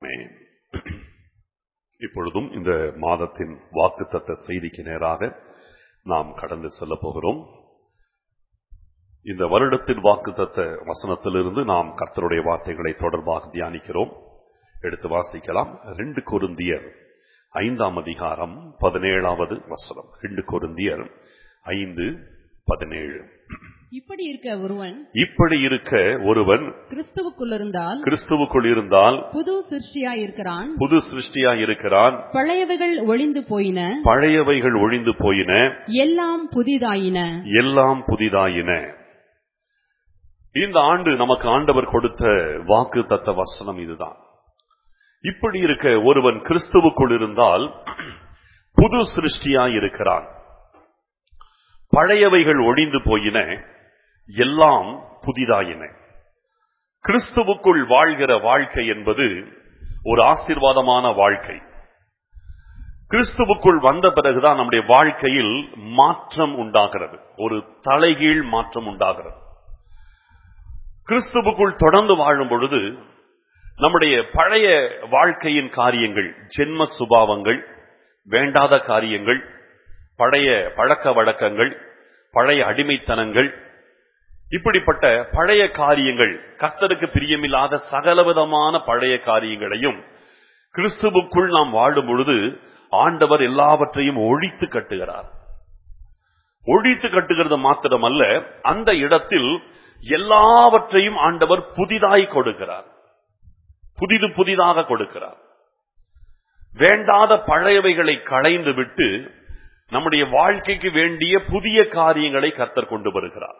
ஆமென். இப்பொழுதும் இந்த மாதத்தின் வாக்குத்தத்த செய்திக்கு நேராக நாம் கடந்து செல்ல போகிறோம் இந்த வருடத்தின் வாக்குத்தத்த வசனத்திலிருந்து நாம் கர்த்தருடைய வார்த்தைகளை தொடர்பாக தியானிக்கிறோம் எடுத்து வாசிக்கலாம் ரெண்டு கொருந்தியர் ஐந்தாம் அதிகாரம் பதினேழாவது வசனம் ரெண்டு கொருந்தியர் ஐந்து பதினேழு இப்படி இருக்க ஒருவன் இப்படி இருக்க ஒருவன் கிறிஸ்துவுக்குள் இருந்தால் கிறிஸ்துவுக்குள் இருந்தால் புது சிருஷ்டியாய் இருக்கிறான் புது சிருஷ்டியா இருக்கிறான் பழையவைகள் ஒளிந்து போயின பழையவைகள் ஒழிந்து போயின எல்லாம் புதிதாயின எல்லாம் புதிதாயின இந்த ஆண்டு நமக்கு ஆண்டவர் கொடுத்த வாக்கு தத்த வசனம் இதுதான் இப்படி இருக்க ஒருவன் கிறிஸ்துவுக்குள் இருந்தால் புது சிருஷ்டியா இருக்கிறான் பழையவைகள் ஒழிந்து போயின எல்லாம் புதிதாயின கிறிஸ்துவுக்குள் வாழ்கிற வாழ்க்கை என்பது ஒரு ஆசீர்வாதமான வாழ்க்கை கிறிஸ்துவுக்குள் வந்த பிறகுதான் நம்முடைய வாழ்க்கையில் மாற்றம் உண்டாகிறது ஒரு தலைகீழ் மாற்றம் உண்டாகிறது கிறிஸ்துவுக்குள் தொடர்ந்து வாழும் பொழுது நம்முடைய பழைய வாழ்க்கையின் காரியங்கள் ஜென்ம சுபாவங்கள் வேண்டாத காரியங்கள் பழைய பழக்க வழக்கங்கள் பழைய அடிமைத்தனங்கள் இப்படிப்பட்ட பழைய காரியங்கள் கர்த்தருக்கு பிரியமில்லாத சகலவிதமான பழைய காரியங்களையும் கிறிஸ்துவுக்குள் நாம் வாழும் பொழுது ஆண்டவர் எல்லாவற்றையும் ஒழித்து கட்டுகிறார் ஒழித்து கட்டுகிறது மாத்திரமல்ல அந்த இடத்தில் எல்லாவற்றையும் ஆண்டவர் புதிதாய் கொடுக்கிறார் புதிது புதிதாக கொடுக்கிறார் வேண்டாத பழையவைகளை களைந்து விட்டு நம்முடைய வாழ்க்கைக்கு வேண்டிய புதிய காரியங்களை கர்த்தர் கொண்டு வருகிறார்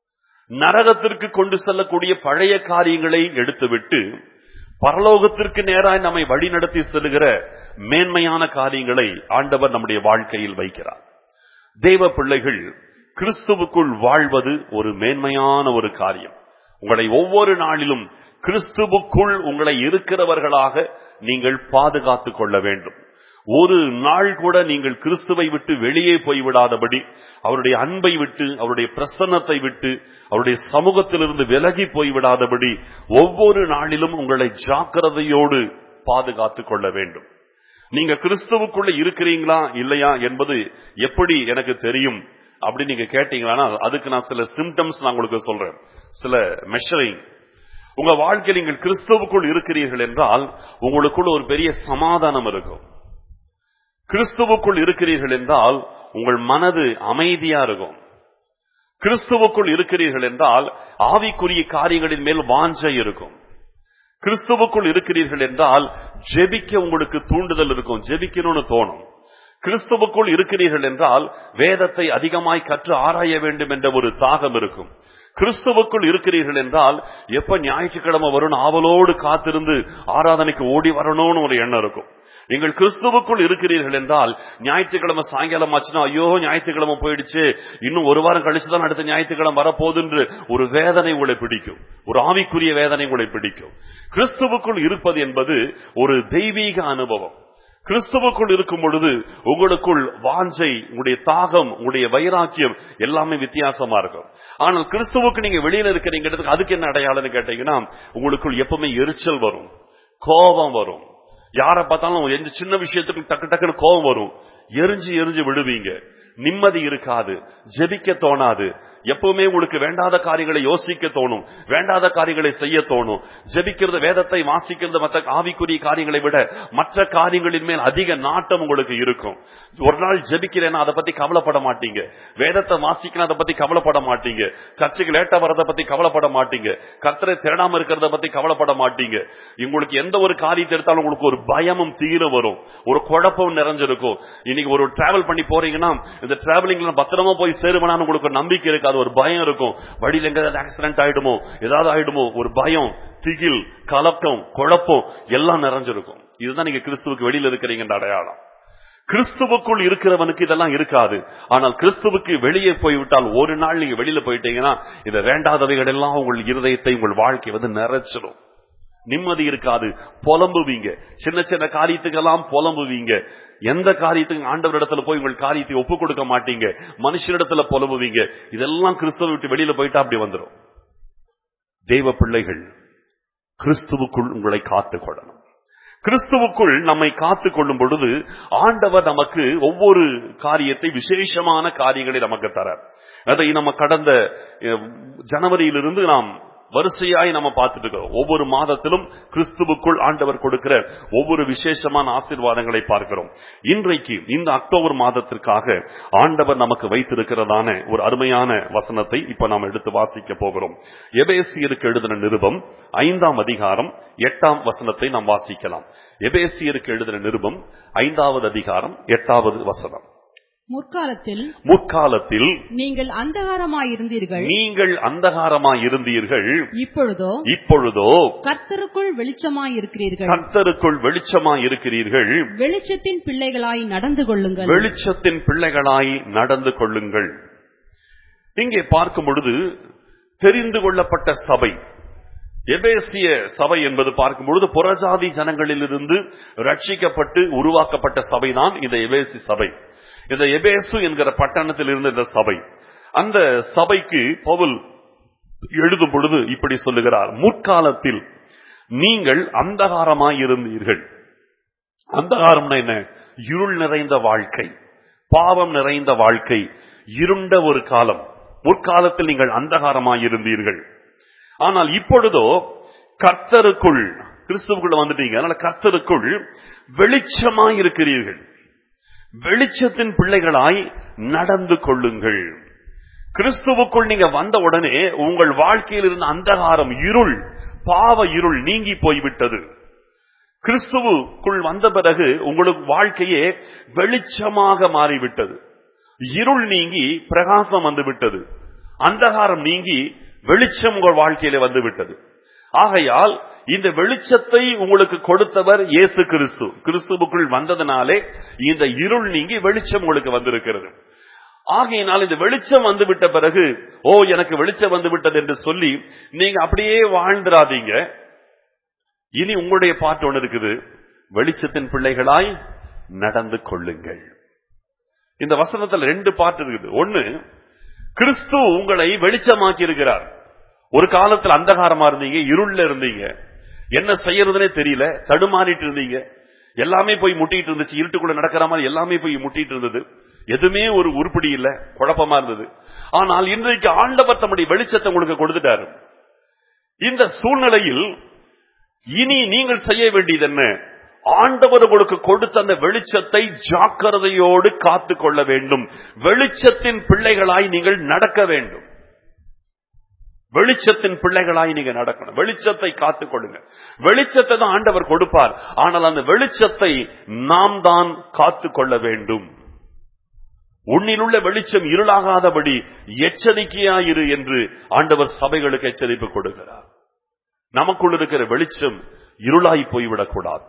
நரகத்திற்கு கொண்டு செல்லக்கூடிய பழைய காரியங்களை எடுத்துவிட்டு பரலோகத்திற்கு நேராய் நம்மை வழிநடத்தி செல்கிற மேன்மையான காரியங்களை ஆண்டவர் நம்முடைய வாழ்க்கையில் வைக்கிறார் தேவ பிள்ளைகள் கிறிஸ்துவுக்குள் வாழ்வது ஒரு மேன்மையான ஒரு காரியம் உங்களை ஒவ்வொரு நாளிலும் கிறிஸ்துவுக்குள் உங்களை இருக்கிறவர்களாக நீங்கள் பாதுகாத்துக் கொள்ள வேண்டும் ஒரு நாள் கூட நீங்கள் கிறிஸ்துவை விட்டு வெளியே போய்விடாதபடி அவருடைய அன்பை விட்டு அவருடைய பிரசன்னத்தை விட்டு அவருடைய சமூகத்திலிருந்து விலகி போய்விடாதபடி ஒவ்வொரு நாளிலும் உங்களை ஜாக்கிரதையோடு பாதுகாத்துக் கொள்ள வேண்டும் நீங்க கிறிஸ்துவுக்குள்ள இருக்கிறீங்களா இல்லையா என்பது எப்படி எனக்கு தெரியும் அப்படி நீங்க கேட்டீங்களா அதுக்கு நான் சில சிம்டம்ஸ் நான் உங்களுக்கு சொல்றேன் சில மெஷரிங் உங்க வாழ்க்கையில் நீங்கள் கிறிஸ்துவுக்குள் இருக்கிறீர்கள் என்றால் உங்களுக்குள்ள ஒரு பெரிய சமாதானம் இருக்கும் கிறிஸ்துவுக்குள் இருக்கிறீர்கள் என்றால் உங்கள் மனது அமைதியா இருக்கும் கிறிஸ்துவுக்குள் இருக்கிறீர்கள் என்றால் ஆவிக்குரிய காரியங்களின் மேல் வாஞ்சை இருக்கும் கிறிஸ்துவுக்குள் இருக்கிறீர்கள் என்றால் ஜெபிக்க உங்களுக்கு தூண்டுதல் இருக்கும் ஜெபிக்கணும்னு தோணும் கிறிஸ்துவுக்குள் இருக்கிறீர்கள் என்றால் வேதத்தை அதிகமாய் கற்று ஆராய வேண்டும் என்ற ஒரு தாகம் இருக்கும் கிறிஸ்துவுக்குள் இருக்கிறீர்கள் என்றால் எப்ப ஞாயிற்றுக்கிழமை வரும் ஆவலோடு காத்திருந்து ஆராதனைக்கு ஓடி வரணும்னு ஒரு எண்ணம் இருக்கும் நீங்கள் கிறிஸ்துவுக்குள் இருக்கிறீர்கள் என்றால் ஞாயிற்றுக்கிழமை சாயங்காலம் ஆச்சுன்னா ஐயோ ஞாயிற்றுக்கிழமை போயிடுச்சு இன்னும் ஒரு வாரம் கழிச்சுதான் அடுத்த ஞாயிற்றுக்கிழமை வரப்போகுதுன்று ஒரு வேதனை உங்களை பிடிக்கும் ஒரு ஆவிக்குரிய வேதனை உங்களை பிடிக்கும் கிறிஸ்துவுக்குள் இருப்பது என்பது ஒரு தெய்வீக அனுபவம் கிறிஸ்துவுக்குள் இருக்கும் பொழுது உங்களுக்குள் வாஞ்சை உங்களுடைய தாகம் உங்களுடைய வைராக்கியம் எல்லாமே வித்தியாசமா இருக்கும் ஆனால் கிறிஸ்துவுக்கு நீங்க வெளியில இருக்கிறீங்கிறதுக்கு அதுக்கு என்ன அடையாளம்னு கேட்டீங்கன்னா உங்களுக்குள் எப்பவுமே எரிச்சல் வரும் கோபம் வரும் யாரை பார்த்தாலும் எந்த சின்ன விஷயத்துக்கு டக்கு டக்குன்னு கோபம் வரும் எரிஞ்சு எரிஞ்சு விடுவீங்க நிம்மதி இருக்காது ஜெபிக்க தோணாது எப்பவுமே உங்களுக்கு வேண்டாத காரியங்களை யோசிக்க தோணும் வேண்டாத காரியங்களை செய்ய தோணும் ஜெபிக்கிறது வேதத்தை வாசிக்கிறது மற்ற ஆவிக்குரிய காரியங்களை விட மற்ற காரியங்களின் மேல் அதிக நாட்டம் உங்களுக்கு இருக்கும் ஒரு நாள் ஜெபிக்கிறேன்னா அதை பத்தி கவலைப்பட மாட்டீங்க வேதத்தை வாசிக்கணும் அதை பத்தி கவலைப்பட மாட்டீங்க சர்ச்சைக்கு லேட்டா வரதை பத்தி கவலைப்பட மாட்டீங்க கர்த்தரை திரடாம இருக்கிறத பத்தி கவலைப்பட மாட்டீங்க உங்களுக்கு எந்த ஒரு காரியத்தை எடுத்தாலும் உங்களுக்கு ஒரு பயமும் தீர வரும் ஒரு குழப்பம் நிறைஞ்சிருக்கும் இன்னைக்கு ஒரு டிராவல் பண்ணி போறீங்கன்னா இந்த டிராவலிங்ல பத்திரமா போய் சேருவனான்னு உங்களுக்கு ஒரு நம்பிக்கை இருக்காது ஒரு பயம் இருக்கும் வழியில் எங்க ஆக்சிடென்ட் ஆயிடுமோ ஏதாவது ஆயிடுமோ ஒரு பயம் திகில் கலக்கம் குழப்பம் எல்லாம் நிறைஞ்சிருக்கும் இதுதான் நீங்க கிறிஸ்துவுக்கு வெளியில இருக்கிறீங்க அடையாளம் கிறிஸ்துவுக்குள் இருக்கிறவனுக்கு இதெல்லாம் இருக்காது ஆனால் கிறிஸ்துவுக்கு வெளியே போய்விட்டால் ஒரு நாள் நீங்க வெளியில போயிட்டீங்கன்னா இந்த வேண்டாதவைகள் எல்லாம் உங்கள் இருதயத்தை உங்கள் வாழ்க்கை வந்து நிறைச்சிடும் நிம்மதி இருக்காது புலம்புவீங்க சின்ன சின்ன காரியத்துக்கெல்லாம் புலம்புவீங்க எந்த காரியத்துக்கு ஆண்டவரிடத்துல போய் உங்கள் காரியத்தை ஒப்பு கொடுக்க மாட்டீங்க மனுஷனிடத்துல புலம்புவீங்க இதெல்லாம் கிறிஸ்துவ விட்டு வெளியில போயிட்டா அப்படி வந்துடும் தெய்வ பிள்ளைகள் கிறிஸ்துவுக்குள் உங்களை காத்துக் கொள்ளணும் கிறிஸ்துவுக்குள் நம்மை காத்துக் கொள்ளும் பொழுது ஆண்டவர் நமக்கு ஒவ்வொரு காரியத்தை விசேஷமான காரியங்களை நமக்கு தரார் அதை நம்ம கடந்த அஹ், ஜனவரியிலிருந்து நாம் வரிசையாய் நம்ம பார்த்துட்டு இருக்கோம் ஒவ்வொரு மாதத்திலும் கிறிஸ்துவுக்குள் ஆண்டவர் கொடுக்கிற ஒவ்வொரு விசேஷமான ஆசீர்வாதங்களை பார்க்கிறோம் இன்றைக்கு இந்த அக்டோபர் மாதத்திற்காக ஆண்டவர் நமக்கு வைத்திருக்கிறதான ஒரு அருமையான வசனத்தை இப்ப நாம் எடுத்து வாசிக்க போகிறோம் எபேசியருக்கு எழுதின நிருபம் ஐந்தாம் அதிகாரம் எட்டாம் வசனத்தை நாம் வாசிக்கலாம் எபேசியருக்கு எழுதின நிருபம் ஐந்தாவது அதிகாரம் எட்டாவது வசனம் முற்காலத்தில் முற்காலத்தில் நீங்கள் அந்தகாரமாயிருந்தீர்கள் நீங்கள் அந்தகாரமாய் இருந்தீர்கள் இப்பொழுதோ இப்பொழுதோ கர்த்தருக்குள் வெளிச்சமாயிருக்கிறீர்கள் கர்த்தருக்குள் வெளிச்சமாய் இருக்கிறீர்கள் வெளிச்சத்தின் பிள்ளைகளாய் நடந்து கொள்ளுங்கள் வெளிச்சத்தின் பிள்ளைகளாய் நடந்து கொள்ளுங்கள் இங்கே பார்க்கும் பொழுது தெரிந்து கொள்ளப்பட்ட சபை எபேசிய சபை என்பது பார்க்கும் பொழுது புறஜாதி ஜனங்களிலிருந்து ரட்சிக்கப்பட்டு உருவாக்கப்பட்ட சபைதான் இந்த எபேசி சபை இந்த எபேசு என்கிற பட்டணத்தில் இருந்த இந்த சபை அந்த சபைக்கு பவுல் எழுதும் பொழுது இப்படி சொல்லுகிறார் முற்காலத்தில் நீங்கள் அந்தகாரமாய் இருந்தீர்கள் அந்தகாரம்னா என்ன இருள் நிறைந்த வாழ்க்கை பாவம் நிறைந்த வாழ்க்கை இருண்ட ஒரு காலம் முற்காலத்தில் நீங்கள் அந்தகாரமாய் இருந்தீர்கள் ஆனால் இப்பொழுதோ கர்த்தருக்குள் கிறிஸ்துவுக்குள்ள வந்துட்டீங்க அதனால கர்த்தருக்குள் வெளிச்சமாய் இருக்கிறீர்கள் வெளிச்சத்தின் பிள்ளைகளாய் நடந்து கொள்ளுங்கள் கிறிஸ்துவுக்குள் நீங்க வந்த உடனே உங்கள் வாழ்க்கையில் இருந்த அந்தகாரம் இருள் பாவ இருள் நீங்கி போய்விட்டது கிறிஸ்துவுக்குள் வந்த பிறகு உங்களுக்கு வாழ்க்கையே வெளிச்சமாக மாறிவிட்டது இருள் நீங்கி பிரகாசம் வந்து விட்டது அந்தகாரம் நீங்கி வெளிச்சம் உங்கள் வாழ்க்கையில வந்து விட்டது ஆகையால் இந்த வெளிச்சத்தை உங்களுக்கு கொடுத்தவர் இயேசு கிறிஸ்து கிறிஸ்துவுக்குள் வந்ததனாலே இந்த இருள் நீங்கி வெளிச்சம் உங்களுக்கு வந்திருக்கிறது ஆகையினால் இந்த வெளிச்சம் வந்து விட்ட பிறகு ஓ எனக்கு வெளிச்சம் வந்து விட்டது என்று சொல்லி நீங்க அப்படியே வாழ்ந்துராதீங்க இனி உங்களுடைய பாட்டு ஒன்று இருக்குது வெளிச்சத்தின் பிள்ளைகளாய் நடந்து கொள்ளுங்கள் இந்த வசனத்தில் ரெண்டு பாட்டு இருக்குது ஒன்னு கிறிஸ்து உங்களை வெளிச்சமாக்கி இருக்கிறார் ஒரு காலத்துல அந்தகாரமா இருந்தீங்க இருள்ல இருந்தீங்க என்ன செய்யறதுனே தெரியல தடுமாறிட்டு இருந்தீங்க எல்லாமே போய் முட்டிட்டு இருந்துச்சு இருட்டுக்குள்ள நடக்கிற மாதிரி எல்லாமே போய் முட்டிட்டு இருந்தது எதுவுமே ஒரு உருப்படி இல்ல குழப்பமா இருந்தது ஆனால் இன்றைக்கு ஆண்டவர் தம்முடைய வெளிச்சத்தை உங்களுக்கு கொடுத்துட்டாரு இந்த சூழ்நிலையில் இனி நீங்கள் செய்ய வேண்டியது என்ன ஆண்டவர் உங்களுக்கு கொடுத்த அந்த வெளிச்சத்தை ஜாக்கிரதையோடு காத்து கொள்ள வேண்டும் வெளிச்சத்தின் பிள்ளைகளாய் நீங்கள் நடக்க வேண்டும் வெளிச்சத்தின் பிள்ளைகளாய் நீங்க நடக்கணும் வெளிச்சத்தை காத்துக் கொள்ளுங்க வெளிச்சத்தை தான் ஆண்டவர் கொடுப்பார் ஆனால் அந்த வெளிச்சத்தை நாம் தான் காத்துக் கொள்ள வேண்டும் உன்னிலுள்ள வெளிச்சம் இருளாகாதபடி எச்சரிக்கையாயிரு என்று ஆண்டவர் சபைகளுக்கு எச்சரிப்பு கொடுக்கிறார் நமக்குள் இருக்கிற வெளிச்சம் இருளாய் போய்விடக்கூடாது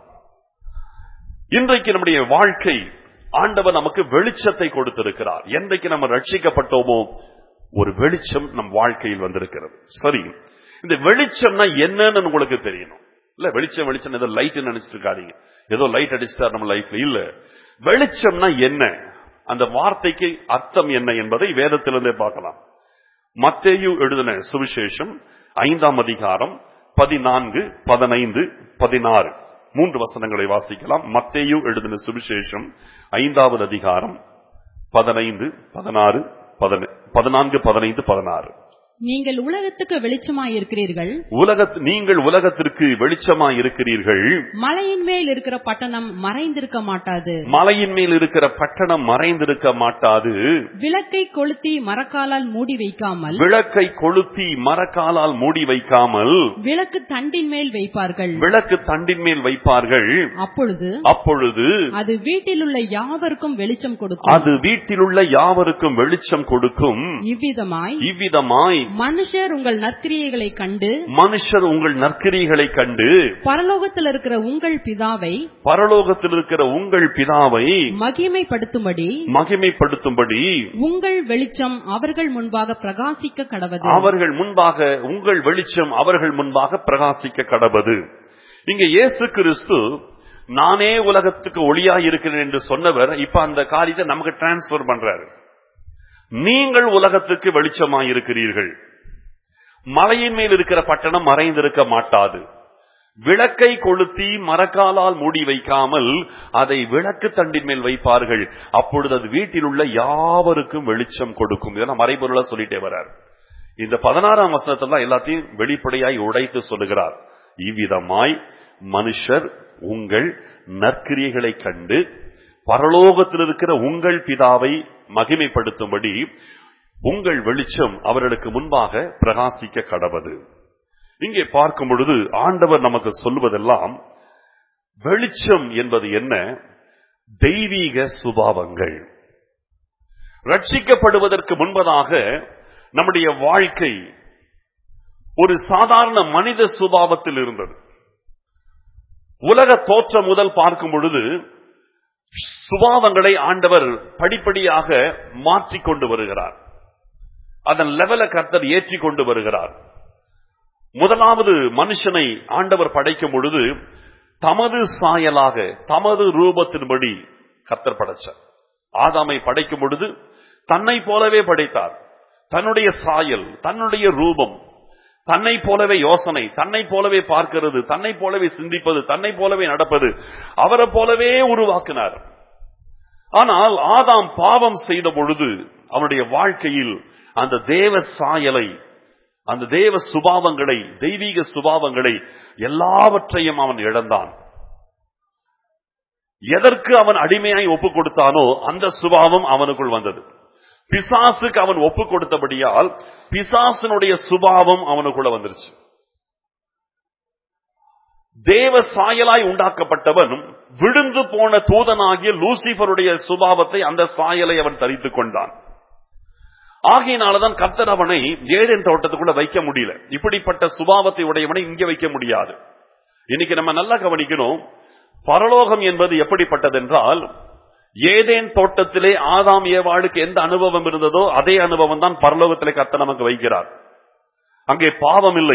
இன்றைக்கு நம்முடைய வாழ்க்கை ஆண்டவர் நமக்கு வெளிச்சத்தை கொடுத்திருக்கிறார் என்றைக்கு நம்ம ரட்சிக்கப்பட்டோமோ ஒரு வெளிச்சம் நம் வாழ்க்கையில் வந்திருக்கிறது சரி இந்த வெளிச்சம்னா என்னன்னு உங்களுக்கு தெரியணும் இல்ல வெளிச்சம் வெளிச்சம் ஏதோ லைட் நினைச்சிட்டு இருக்காதீங்க ஏதோ லைட் அடிச்சிட்டார் நம்ம லைஃப்ல இல்ல வெளிச்சம்னா என்ன அந்த வார்த்தைக்கு அர்த்தம் என்ன என்பதை வேதத்திலிருந்தே பார்க்கலாம் மத்தேயு எழுதின சுவிசேஷம் ஐந்தாம் அதிகாரம் பதினான்கு பதினைந்து பதினாறு மூன்று வசனங்களை வாசிக்கலாம் மத்தேயு எழுதின சுவிசேஷம் ஐந்தாவது அதிகாரம் பதினைந்து பதினாறு பதினான்கு பதினைந்து பதினாறு நீங்கள் உலகத்துக்கு வெளிச்சமாயிருக்கிறீர்கள் உலகத் நீங்கள் உலகத்திற்கு வெளிச்சமாய் இருக்கிறீர்கள் மலையின் மேல் இருக்கிற பட்டணம் மறைந்திருக்க மாட்டாது மலையின் மேல் இருக்கிற பட்டணம் மறைந்திருக்க மாட்டாது விளக்கை கொளுத்தி மரக்காலால் மூடி வைக்காமல் விளக்கை கொளுத்தி மரக்காலால் மூடி வைக்காமல் விளக்கு தண்டின் மேல் வைப்பார்கள் விளக்கு தண்டின் மேல் வைப்பார்கள் அப்பொழுது அப்பொழுது அது வீட்டிலுள்ள யாவருக்கும் வெளிச்சம் கொடுக்கும் அது வீட்டிலுள்ள யாவருக்கும் வெளிச்சம் கொடுக்கும் இவ்விதமாய் இவ்விதமாய் மனுஷர் உங்கள் நற்கிரியைகளை கண்டு மனுஷர் உங்கள் நற்கிரிகளை கண்டு பரலோகத்தில் இருக்கிற உங்கள் பிதாவை பரலோகத்தில் இருக்கிற உங்கள் பிதாவை மகிமைப்படுத்தும்படி மகிமைப்படுத்தும்படி உங்கள் வெளிச்சம் அவர்கள் முன்பாக பிரகாசிக்க கடவது அவர்கள் முன்பாக உங்கள் வெளிச்சம் அவர்கள் முன்பாக பிரகாசிக்க கடவது இங்க இயேசு கிறிஸ்து நானே உலகத்துக்கு ஒளியாய் இருக்கிறேன் என்று சொன்னவர் இப்ப அந்த காரியத்தை நமக்கு டிரான்ஸ்பர் பண்றாரு நீங்கள் உலகத்துக்கு வெளிச்சமாய் இருக்கிறீர்கள் மலையின் மேல் இருக்கிற பட்டணம் மறைந்திருக்க மாட்டாது விளக்கை கொளுத்தி மரக்காலால் மூடி வைக்காமல் அதை விளக்கு தண்டின் மேல் வைப்பார்கள் அப்பொழுது அது வீட்டில் உள்ள யாவருக்கும் வெளிச்சம் கொடுக்கும் இதெல்லாம் மறைபொருளா சொல்லிட்டே வர்றார் இந்த பதினாறாம் வசனத்துல தான் எல்லாத்தையும் வெளிப்படையாய் உடைத்து சொல்லுகிறார் இவ்விதமாய் மனுஷர் உங்கள் நற்கிரியைகளை கண்டு பரலோகத்தில் இருக்கிற உங்கள் பிதாவை மகிமைப்படுத்தும்படி உங்கள் வெளிச்சம் அவர்களுக்கு முன்பாக பிரகாசிக்க கடவது இங்கே பார்க்கும் பொழுது ஆண்டவர் நமக்கு சொல்லுவதெல்லாம் வெளிச்சம் என்பது என்ன தெய்வீக சுபாவங்கள் ரட்சிக்கப்படுவதற்கு முன்பதாக நம்முடைய வாழ்க்கை ஒரு சாதாரண மனித சுபாவத்தில் இருந்தது உலக தோற்றம் முதல் பார்க்கும் பொழுது சுபாவங்களை ஆண்டவர் படிப்படியாக மாற்றிக் கொண்டு வருகிறார் அதன் லெவல கர்த்தர் ஏற்றி கொண்டு வருகிறார் முதலாவது மனுஷனை ஆண்டவர் படைக்கும் பொழுது தமது சாயலாக தமது ரூபத்தின்படி கர்த்தர் படைச்சார் ஆதாமை படைக்கும் பொழுது தன்னை போலவே படைத்தார் தன்னுடைய சாயல் தன்னுடைய ரூபம் தன்னை போலவே யோசனை தன்னை போலவே பார்க்கிறது தன்னை போலவே சிந்திப்பது தன்னை போலவே நடப்பது அவரை போலவே உருவாக்கினார் ஆனால் ஆதாம் பாவம் செய்த பொழுது அவனுடைய வாழ்க்கையில் அந்த தேவ சாயலை அந்த தேவ சுபாவங்களை தெய்வீக சுபாவங்களை எல்லாவற்றையும் அவன் இழந்தான் எதற்கு அவன் அடிமையாய் ஒப்பு கொடுத்தானோ அந்த சுபாவம் அவனுக்குள் வந்தது பிசாசுக்கு அவன் ஒப்பு கொடுத்தபடியால் பிசாசனுடைய சுபாவம் அவனுக்குள்ள வந்துருச்சு தேவ சாயலாய் உண்டாக்கப்பட்டவன் விழுந்து போன தூதனாகிய லூசிபருடைய சுபாவத்தை அந்த சாயலை அவன் தரித்துக் கொண்டான் ஆகையினாலதான் கர்த்தர் அவனை ஏதேன் தோட்டத்துக்குள்ள வைக்க முடியல இப்படிப்பட்ட சுபாவத்தை உடையவனை இங்க வைக்க முடியாது இன்னைக்கு நம்ம நல்லா கவனிக்கணும் பரலோகம் என்பது எப்படிப்பட்டது என்றால் ஏதேன் தோட்டத்திலே ஆதாம் ஏவாளுக்கு எந்த அனுபவம் இருந்ததோ அதே அனுபவம் தான் பரலோகத்திலே கர்த்தர் நமக்கு வைக்கிறார் அங்கே பாவம் இல்லை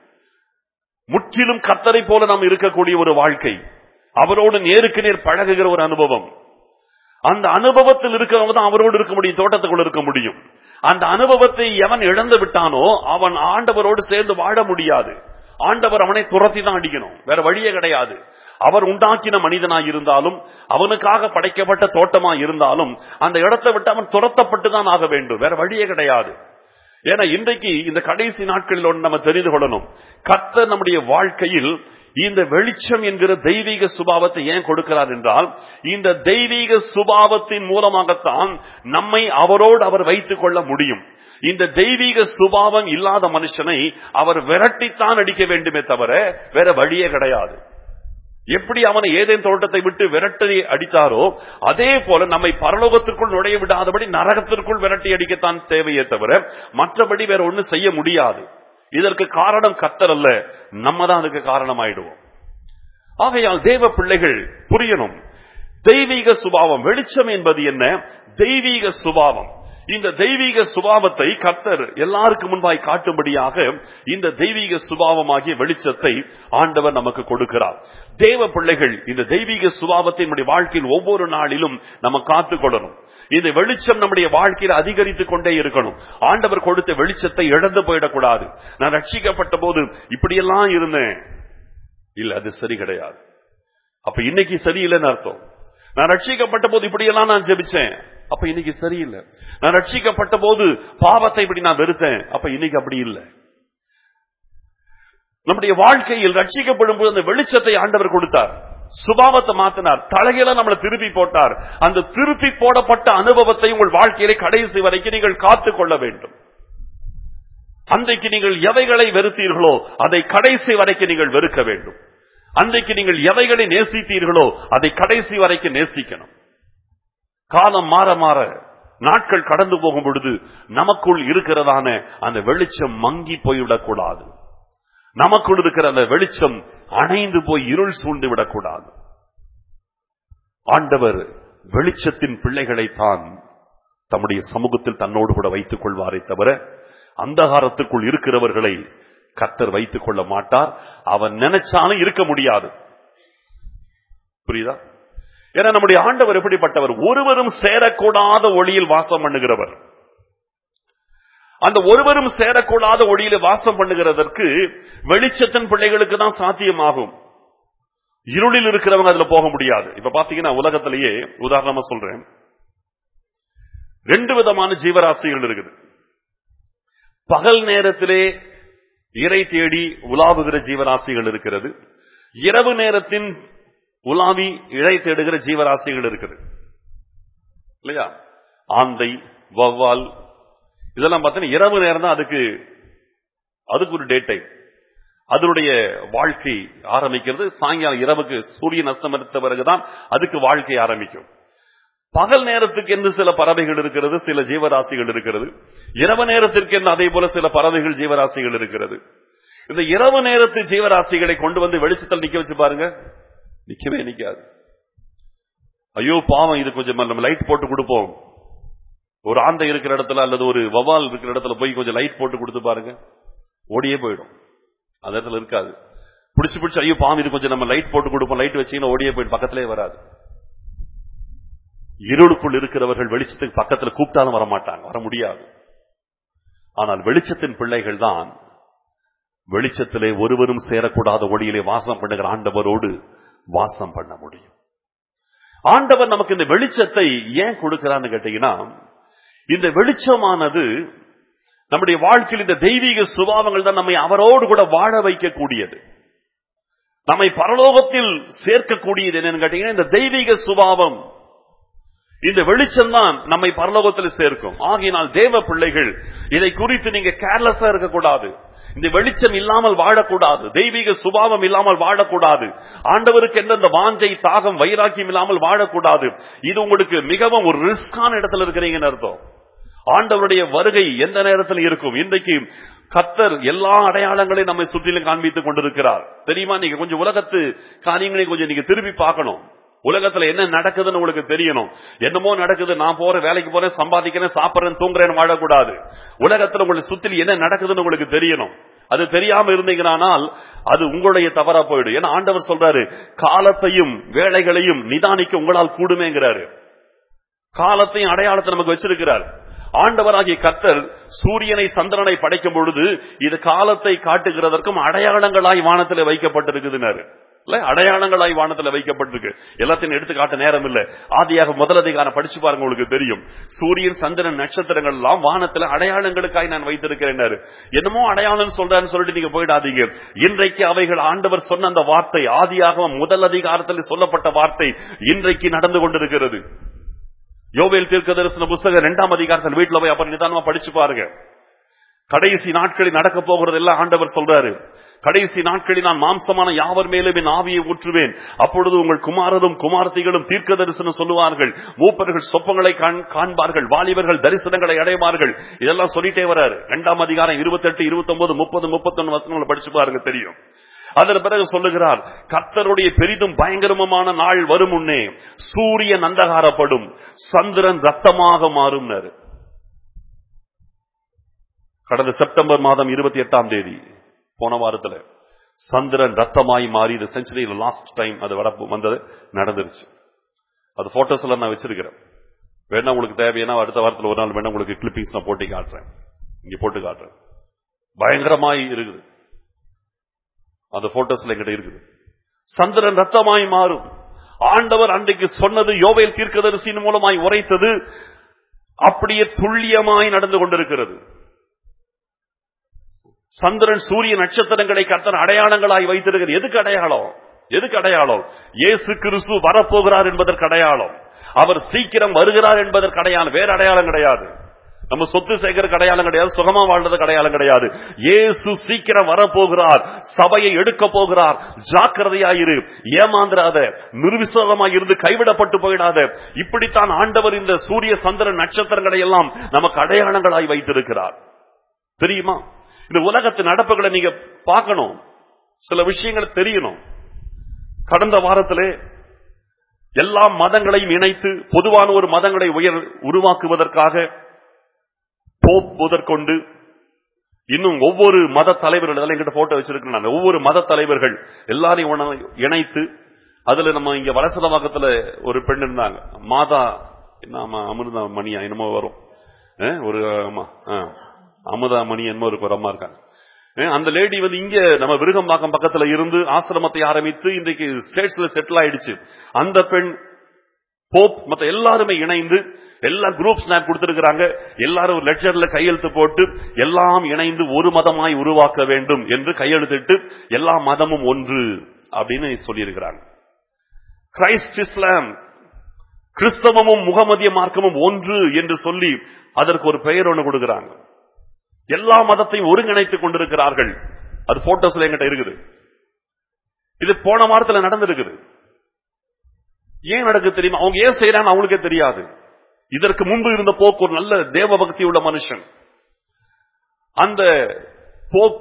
முற்றிலும் கத்தரை போல நாம் இருக்கக்கூடிய ஒரு வாழ்க்கை அவரோடு நேருக்கு நேர் பழகுகிற ஒரு அனுபவம் அந்த அனுபவத்தில் இருக்கிறவங்க தான் அவரோடு இருக்க முடியும் தோட்டத்துக்குள்ள இருக்க முடியும் அந்த அனுபவத்தை எவன் இழந்து விட்டானோ அவன் ஆண்டவரோடு சேர்ந்து வாழ முடியாது ஆண்டவர் அவனை துரத்தி தான் அடிக்கணும் வேற வழியே கிடையாது அவர் உண்டாக்கின மனிதனாய் இருந்தாலும் அவனுக்காக படைக்கப்பட்ட தோட்டமா இருந்தாலும் அந்த இடத்தை விட்டு அவன் துரத்தப்பட்டு தான் ஆக வேண்டும் வேற வழியே கிடையாது ஏன்னா இன்றைக்கு இந்த கடைசி நாட்களில் ஒன்று நம்ம தெரிந்து கொள்ளணும் கர்த்தர் நம்முடைய வாழ்க்கையில் இந்த வெளிச்சம் என்கிற தெய்வீக சுபாவத்தை ஏன் கொடுக்கிறார் என்றால் இந்த தெய்வீக சுபாவத்தின் மூலமாகத்தான் நம்மை அவரோடு அவர் வைத்துக் கொள்ள முடியும் இந்த தெய்வீக சுபாவம் இல்லாத மனுஷனை அவர் விரட்டித்தான் அடிக்க வேண்டுமே தவிர வேற வழியே கிடையாது எப்படி அவனை ஏதேன் தோட்டத்தை விட்டு விரட்டி அடித்தாரோ அதே போல நம்மை பரலோகத்திற்குள் நுழைய விடாதபடி நரகத்திற்குள் விரட்டி அடிக்கத்தான் தேவையே தவிர மற்றபடி வேற ஒண்ணு செய்ய முடியாது இதற்கு காரணம் கத்தர் அல்ல நம்ம தான் அதுக்கு காரணமாயிடுவோம் ஆகையால் தேவ பிள்ளைகள் புரியணும் தெய்வீக சுபாவம் வெளிச்சம் என்பது என்ன தெய்வீக சுபாவம் இந்த தெய்வீக சுபாவத்தை கர்த்தர் எல்லாருக்கும் முன்பாய் காட்டும்படியாக இந்த தெய்வீக சுபாவமாகிய வெளிச்சத்தை ஆண்டவர் நமக்கு கொடுக்கிறார் தேவ பிள்ளைகள் இந்த தெய்வீக சுபாவத்தை நம்முடைய வாழ்க்கையில் ஒவ்வொரு நாளிலும் நம்ம காத்துக்கொள்ளணும் இந்த வெளிச்சம் நம்முடைய வாழ்க்கையில் அதிகரித்துக் கொண்டே இருக்கணும் ஆண்டவர் கொடுத்த வெளிச்சத்தை இழந்து போயிடக்கூடாது நான் ரட்சிக்கப்பட்ட போது இப்படியெல்லாம் இருந்தேன் இல்ல அது சரி கிடையாது அப்ப இன்னைக்கு சரியில்லைன்னு அர்த்தம் நான் ரட்சிக்கப்பட்ட போது இப்படியெல்லாம் நான் ஜெபிச்சேன் அப்ப இன்னைக்கு சரியில்லை நான் ரட்சிக்கப்பட்ட போது பாவத்தை இப்படி நான் வெறுத்தேன் அப்ப இன்னைக்கு அப்படி இல்லை நம்முடைய வாழ்க்கையில் ரட்சிக்கப்படும் போது அந்த வெளிச்சத்தை ஆண்டவர் கொடுத்தார் சுபாவத்தை மாத்தினார் தலையில நம்மளை திருப்பி போட்டார் அந்த திருப்பி போடப்பட்ட அனுபவத்தை உங்கள் வாழ்க்கையிலே கடைசி வரைக்கும் நீங்கள் காத்துக் கொள்ள வேண்டும் அன்றைக்கு நீங்கள் எவைகளை வெறுத்தீர்களோ அதை கடைசி வரைக்கும் நீங்கள் வெறுக்க வேண்டும் அன்றைக்கு நீங்கள் எவைகளை நேசித்தீர்களோ அதை கடைசி வரைக்கும் நேசிக்கணும் காலம் மாற மாற நாட்கள் கடந்து போகும் பொழுது நமக்குள் இருக்கிறதான அந்த வெளிச்சம் மங்கி போய்விடக்கூடாது நமக்குள் இருக்கிற அந்த வெளிச்சம் அணைந்து போய் இருள் சூழ்ந்து விடக்கூடாது ஆண்டவர் வெளிச்சத்தின் பிள்ளைகளைத்தான் தம்முடைய சமூகத்தில் தன்னோடு கூட வைத்துக் கொள்வாரே தவிர அந்தகாரத்துக்குள் இருக்கிறவர்களை கத்தர் வைத்துக் கொள்ள மாட்டார் அவன் நினைச்சாலும் இருக்க முடியாது புரியுதா ஏன்னா நம்முடைய ஆண்டவர் எப்படிப்பட்டவர் ஒருவரும் சேரக்கூடாத ஒளியில் வாசம் பண்ணுகிறவர் அந்த ஒருவரும் சேரக்கூடாத ஒளியில வாசம் பண்ணுகிறதற்கு வெளிச்சத்தின் பிள்ளைகளுக்கு தான் சாத்தியமாகும் இருளில் இருக்கிறவங்க அதுல போக முடியாது இப்ப பாத்தீங்கன்னா உலகத்திலேயே உதாரணமா சொல்றேன் ரெண்டு விதமான ஜீவராசிகள் இருக்குது பகல் நேரத்திலே இறை தேடி உலாவுகிற ஜீவராசிகள் இருக்கிறது இரவு நேரத்தின் உலாவி இழை தேடுகிற ஜீவராசிகள் இருக்குது இல்லையா ஆந்தை வவ்வால் இதெல்லாம் பார்த்தீங்கன்னா இரவு நேரம் தான் அதுக்கு அதுக்கு ஒரு டே டைம் அதனுடைய வாழ்க்கை ஆரம்பிக்கிறது சாயங்காலம் இரவுக்கு சூரியன் அஸ்தமரித்த பிறகுதான் அதுக்கு வாழ்க்கை ஆரம்பிக்கும் பகல் நேரத்துக்கு என்று சில பறவைகள் இருக்கிறது சில ஜீவராசிகள் இருக்கிறது இரவு நேரத்திற்கு என்று அதே போல சில பறவைகள் ஜீவராசிகள் இருக்கிறது இந்த இரவு நேரத்து ஜீவராசிகளை கொண்டு வந்து வெளிச்சத்தில் நிக்க வச்சு பாருங்க நிக்கவே நிக்காது ஐயோ பாவம் இது கொஞ்சம் நம்ம லைட் போட்டு கொடுப்போம் ஒரு ஆந்தை இருக்கிற இடத்துல அல்லது ஒரு வவால் இருக்கிற இடத்துல போய் கொஞ்சம் லைட் போட்டு கொடுத்து பாருங்க ஓடியே போயிடும் அந்த இடத்துல இருக்காது பிடிச்சு பிடிச்சு ஐயோ பாவம் இது கொஞ்சம் நம்ம லைட் போட்டு கொடுப்போம் லைட் வச்சீங்கன்னா ஓடியே போயிடும் பக்கத்திலே வராது இருளுக்குள் இருக்கிறவர்கள் வெளிச்சத்துக்கு பக்கத்துல கூப்பிட்டாலும் வரமாட்டாங்க வர முடியாது ஆனால் வெளிச்சத்தின் பிள்ளைகள் தான் வெளிச்சத்திலே ஒருவரும் சேரக்கூடாத ஒளியிலே வாசம் பண்ணுகிற ஆண்டவரோடு வாசம் பண்ண முடியும் ஆண்டவர் நமக்கு இந்த வெளிச்சத்தை ஏன் கொடுக்கிறான்னு கேட்டீங்கன்னா இந்த வெளிச்சமானது நம்முடைய வாழ்க்கையில் இந்த தெய்வீக சுபாவங்கள் தான் நம்மை அவரோடு கூட வாழ வைக்கக்கூடியது நம்மை பரலோகத்தில் சேர்க்கக்கூடியது என்னன்னு கேட்டீங்கன்னா இந்த தெய்வீக சுபாவம் இந்த வெளிச்சம் தான் நம்மை பரலோகத்தில் சேர்க்கும் ஆகினால் தேவ பிள்ளைகள் இதை குறித்து நீங்க கேர்லெஸ்ஸா இருக்கக்கூடாது இந்த வெளிச்சம் இல்லாமல் வாழக்கூடாது தெய்வீக சுபாவம் இல்லாமல் வாழக்கூடாது ஆண்டவருக்கு என்ற இந்த வாஞ்சை தாகம் வைராக்கியம் இல்லாமல் வாழக்கூடாது இது உங்களுக்கு மிகவும் ஒரு ரிஸ்கான இடத்துல இருக்கிறீங்கன்னு அர்த்தம் ஆண்டவருடைய வருகை எந்த நேரத்தில் இருக்கும் இன்றைக்கு கத்தர் எல்லா அடையாளங்களையும் நம்மை சுற்றிலும் காண்பித்துக் கொண்டிருக்கிறார் தெரியுமா நீங்க கொஞ்சம் உலகத்து காரியங்களை கொஞ்சம் நீங்க திருப்பி பார்க்கணும் உலகத்துல என்ன நடக்குதுன்னு உங்களுக்கு தெரியணும் என்னமோ நடக்குது நான் போறேன் வேலைக்கு போறேன் சம்பாதிக்கிறேன் சாப்பிடுறேன் தூங்குறேன் வாழக்கூடாது உலகத்துல உங்களுக்கு சுத்தில என்ன நடக்குதுன்னு உங்களுக்கு தெரியணும் அது தெரியாம இருந்தீங்கனால் அது உங்களுடைய தவறா போயிடும் ஏன்னா ஆண்டவர் சொல்றாரு காலத்தையும் வேலைகளையும் நிதானிக்க உங்களால் கூடுமேங்கிறாரு காலத்தையும் அடையாளத்தை நமக்கு வச்சிருக்கிறார் ஆண்டவராகிய கர்த்தர் சூரியனை சந்திரனை படைக்கும் பொழுது இது காலத்தை காட்டுகிறதற்கும் அடையாளங்களாய் வானத்தில் வைக்கப்பட்டிருக்குதுனாரு இல்ல அடையாளங்களாய் வானத்துல வைக்கப்பட்டிருக்கு எல்லாத்தையும் எடுத்து காட்ட நேரம் இல்ல ஆதியாக முதல் அதிகாரம் படிச்சு பாருங்க உங்களுக்கு தெரியும் சூரியன் சந்திரன் நட்சத்திரங்கள் எல்லாம் வானத்துல அடையாளங்களுக்காய் நான் வைத்திருக்கிறேன் என்னமோ அடையாளம் சொல்றாருன்னு சொல்லிட்டு நீங்க போயிடாதீங்க இன்றைக்கு அவைகள் ஆண்டவர் சொன்ன அந்த வார்த்தை ஆதியாக முதல் அதிகாரத்தில் சொல்லப்பட்ட வார்த்தை இன்றைக்கு நடந்து கொண்டிருக்கிறது யோவேல் தீர்க்க தரிசன புஸ்தகம் இரண்டாம் அதிகாரத்தில் வீட்டுல போய் அப்புறம் நிதானமா படிச்சு பாருங்க கடைசி நாட்களில் நடக்க போகிறது எல்லாம் ஆண்டவர் சொல்றாரு கடைசி நாட்களில் நான் மாம்சமான யாவர் மேலும் என் ஆவியை ஊற்றுவேன் அப்பொழுது உங்கள் குமாரரும் குமார்த்திகளும் தீர்க்க தரிசனம் சொல்லுவார்கள் மூப்பர்கள் சொப்பங்களை காண்பார்கள் வாலிபர்கள் தரிசனங்களை அடைவார்கள் இதெல்லாம் சொல்லிட்டே வராரு இரண்டாம் அதிகாரம் இருபத்தி எட்டு இருபத்தி ஒன்பது முப்பது முப்பத்தொன்னு வசனங்களை படிச்சு பாருங்க தெரியும் அதன் பிறகு சொல்லுகிறார் கர்த்தருடைய பெரிதும் பயங்கரமான நாள் வரும் முன்னே சூரியன் அந்தகாரப்படும் சந்திரன் ரத்தமாக மாறும் கடந்த செப்டம்பர் மாதம் இருபத்தி எட்டாம் தேதி போன வாரத்துல சந்திரன் ரத்தமாய் மாறி இந்த செஞ்சுரியில் லாஸ்ட் டைம் அது வர வந்தது நடந்துருச்சு அது போட்டோஸ் எல்லாம் நான் வச்சிருக்கிறேன் வேணா உங்களுக்கு தேவையான அடுத்த வாரத்தில் ஒரு நாள் வேணா உங்களுக்கு கிளிப்பிங்ஸ் நான் போட்டு காட்டுறேன் இங்க போட்டு காட்டுறேன் பயங்கரமாய் இருக்குது அந்த போட்டோஸ்ல எங்கிட்ட இருக்குது சந்திரன் ரத்தமாய் மாறும் ஆண்டவர் அன்றைக்கு சொன்னது யோவேல் தீர்க்கதரிசியின் மூலமாய் உரைத்தது அப்படியே துல்லியமாய் நடந்து கொண்டிருக்கிறது சந்திரன் சூரிய நட்சத்திரங்களை கர்த்தர் அடையாளங்களாய் வைத்திருக்கிறது எதுக்கு அடையாளம் எதுக்கு அடையாளம் இயேசு கிறிஸ்து வரப்போகிறார் என்பதற்கு அடையாளம் அவர் சீக்கிரம் வருகிறார் என்பதற்கு அடையாளம் வேற அடையாளம் கிடையாது நம்ம சொத்து சேர்க்கறதுக்கு அடையாளம் கிடையாது சுகமா வாழ்றதுக்கு அடையாளம் கிடையாது இயேசு சீக்கிரம் வரப்போகிறார் சபையை எடுக்க போகிறார் ஜாக்கிரதையாயிரு ஏமாந்திராத நிர்விசாரமாய் இருந்து கைவிடப்பட்டு போயிடாத இப்படித்தான் ஆண்டவர் இந்த சூரிய சந்திர நட்சத்திரங்களை எல்லாம் நமக்கு அடையாளங்களாய் வைத்திருக்கிறார் தெரியுமா இந்த உலகத்து நடப்புகளை நீங்க பார்க்கணும் சில விஷயங்கள் தெரியணும் கடந்த வாரத்திலே எல்லா மதங்களையும் இணைத்து பொதுவான ஒரு மதங்களை உயர் உருவாக்குவதற்காக போப் முதற்கொண்டு இன்னும் ஒவ்வொரு மத தலைவர்கள் இதெல்லாம் எங்கிட்ட போட்டோ வச்சிருக்கேன் நான் ஒவ்வொரு மத தலைவர்கள் எல்லாரையும் உண- இணைத்து அதுல நம்ம இங்க வலசலவாக்கத்துல ஒரு பெண் இருந்தாங்க மாதா என்ன ஆமா, அமிர்தா மணியா என்னமோ வரும் அஹ், ஒரு ஆமா, ஆ. அமுதாமணி என்ன ஒரு குரமா இருக்காங்க ஏன், அந்த லேடி வந்து இங்க நம்ம விருகம்பாக்கம் பக்கத்துல இருந்து ஆசிரமத்தை ஆரம்பித்து இன்றைக்கு ஸ்டேட்ஸ்ல செட்டில் ஆயிடுச்சு அந்த பெண் போப் மத்த எல்லாருமே இணைந்து எல்லா குரூப் ஸ்னாப் கொடுத்திருக்கிறாங்க எல்லாரும் ஒரு லெட்சர்ல கையெழுத்து போட்டு எல்லாம் இணைந்து ஒரு மதமாய் உருவாக்க வேண்டும் என்று கையெழுத்திட்டு எல்லா மதமும் ஒன்று அப்படின்னு சொல்லியிருக்கிறாங்க கிரைஸ்ட் இஸ்லாம் கிறிஸ்தவமும் முகமதிய மார்க்கமும் ஒன்று என்று சொல்லி அதற்கு ஒரு பெயர் ஒன்று கொடுக்கிறாங்க எல்லா மதத்தையும் ஒருங்கிணைத்துக் கொண்டிருக்கிறார்கள் அது போட்டோஸ்ல என்கிட்ட இருக்குது இது போன வாரத்துல நடந்திருக்குது ஏன் நடக்குது தெரியுமா அவங்க ஏன் செய்யறாங்க அவங்களுக்கே தெரியாது இதற்கு முன்பு இருந்த போக்கு ஒரு நல்ல தேவ பக்தி உள்ள மனுஷன் அந்த போப்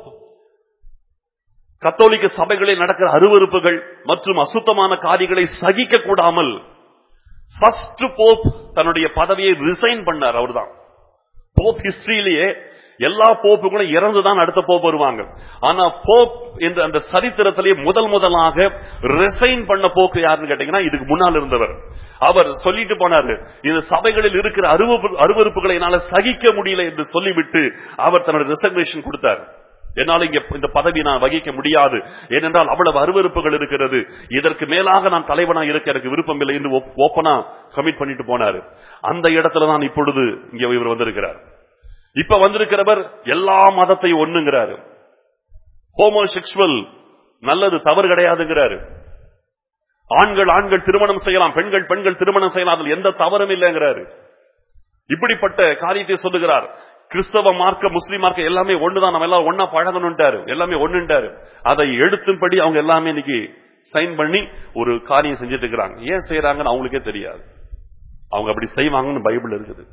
கத்தோலிக்க சபைகளில் நடக்கிற அருவருப்புகள் மற்றும் அசுத்தமான காரியங்களை சகிக்க கூடாமல் ஃபர்ஸ்ட் போப் தன்னுடைய பதவியை ரிசைன் பண்ணார் அவர்தான் போப் ஹிஸ்டரியிலேயே எல்லா போப்புகளும் இறந்துதான் அடுத்த போப் வருவாங்க ஆனா போப் என்ற அந்த சரித்திரத்திலேயே முதல் முதலாக ரிசைன் பண்ண போக்கு யாருன்னு கேட்டீங்கன்னா இதுக்கு முன்னால் இருந்தவர் அவர் சொல்லிட்டு போனாரு இந்த சபைகளில் இருக்கிற அருவருப்பு- அருவருப்புகளை என்னால சகிக்க முடியல என்று சொல்லிவிட்டு அவர் தன்னுடைய ரிசர்வேஷன் கொடுத்தார் என்னால இங்க இந்த பதவி நான் வகிக்க முடியாது ஏனென்றால் அவ்வளவு அருவருப்புகள் இருக்கிறது இதற்கு மேலாக நான் தலைவனா இருக்க எனக்கு விருப்பம் இல்லை என்று ஓப்பனா கமிட் பண்ணிட்டு போனாரு அந்த இடத்துல தான் இப்பொழுது இங்க இவர் வந்திருக்கிறார் இப்ப வந்திருக்கிறவர் எல்லா மதத்தையும் ஒண்ணுங்கிறாரு ஹோமோசெக்சுவல் நல்லது தவறு கிடையாதுங்கிறாரு ஆண்கள் ஆண்கள் திருமணம் செய்யலாம் பெண்கள் பெண்கள் திருமணம் செய்யலாம் அதில் எந்த தவறும் இல்லைங்கிறாரு இப்படிப்பட்ட காரியத்தை சொல்லுகிறார் கிறிஸ்தவ மார்க்க முஸ்லீம் மார்க்க எல்லாமே ஒண்ணுதான் நம்ம எல்லாம் ஒன்னா பழகணும்ட்டாரு எல்லாமே ஒண்ணுட்டாரு அதை எடுத்தும்படி அவங்க எல்லாமே இன்னைக்கு சைன் பண்ணி ஒரு காரியம் செஞ்சுட்டு இருக்கிறாங்க ஏன் செய்யறாங்கன்னு அவங்களுக்கே தெரியாது அவங்க அப்படி செய்வாங்கன்னு பைபிள் இருக்குது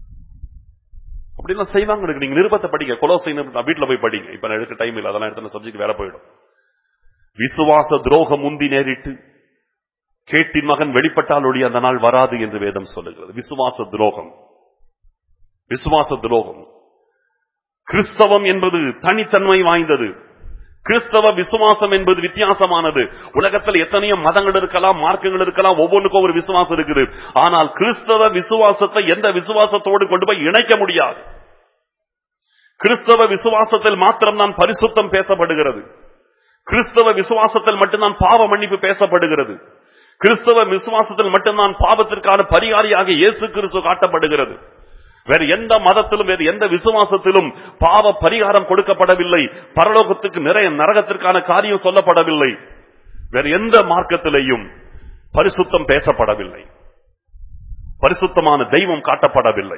அப்படிலாம் செய்வாங்க இருக்கு நீங்க நிருபத்தை படிங்க கொலோசை நிருபத்தை வீட்டுல போய் படிங்க இப்ப நான் எடுக்க டைம் இல்லை அதெல்லாம் எடுத்து சப்ஜெக்ட் வேற போயிடும் விசுவாச துரோகம் முந்தி நேரிட்டு கேட்டின் மகன் வெளிப்பட்டால் ஒளி அந்த நாள் வராது என்று வேதம் சொல்லுகிறது விசுவாச துரோகம் விசுவாச துரோகம் கிறிஸ்தவம் என்பது தனித்தன்மை வாய்ந்தது கிறிஸ்தவ விசுவாசம் என்பது வித்தியாசமானது உலகத்தில் எத்தனையோ மதங்கள் இருக்கலாம் மார்க்கங்கள் இருக்கலாம் ஒவ்வொன்றுக்கும் ஒரு விசுவாசம் இருக்குது ஆனால் கிறிஸ்தவ விசுவாசத்தை எந்த விசுவாசத்தோடு கொண்டு போய் இணைக்க முடியாது கிறிஸ்தவ விசுவாசத்தில் மாத்திரம்தான் பரிசுத்தம் பேசப்படுகிறது கிறிஸ்தவ விசுவாசத்தில் மட்டும்தான் பாவ மன்னிப்பு பேசப்படுகிறது கிறிஸ்தவ விசுவாசத்தில் மட்டும்தான் பாவத்திற்கான பரிகாரியாக இயேசு கிறிஸ்து காட்டப்படுகிறது வேறு எந்த மதத்திலும் வேறு எந்த விசுவாசத்திலும் பாவ பரிகாரம் கொடுக்கப்படவில்லை பரலோகத்துக்கு நிறைய நரகத்திற்கான காரியம் சொல்லப்படவில்லை வேறு எந்த மார்க்கத்திலேயும் பரிசுத்தம் பேசப்படவில்லை பரிசுத்தமான தெய்வம் காட்டப்படவில்லை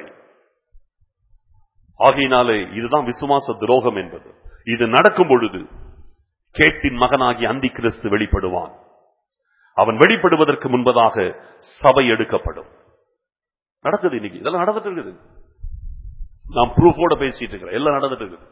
ஆகையினாலே இதுதான் விசுவாச துரோகம் என்பது இது நடக்கும் பொழுது கேட்டின் மகனாகி அந்தி கிறிஸ்து வெளிப்படுவான் அவன் வெளிப்படுவதற்கு முன்பதாக சபை எடுக்கப்படும் நடக்குது இன்னைக்கு இதெல்லாம் நடந்துட்டு இருக்குது நான் ப்ரூஃபோட பேசிட்டு இருக்கிறேன் எல்லாம் நடந்துட்டு இருக்குது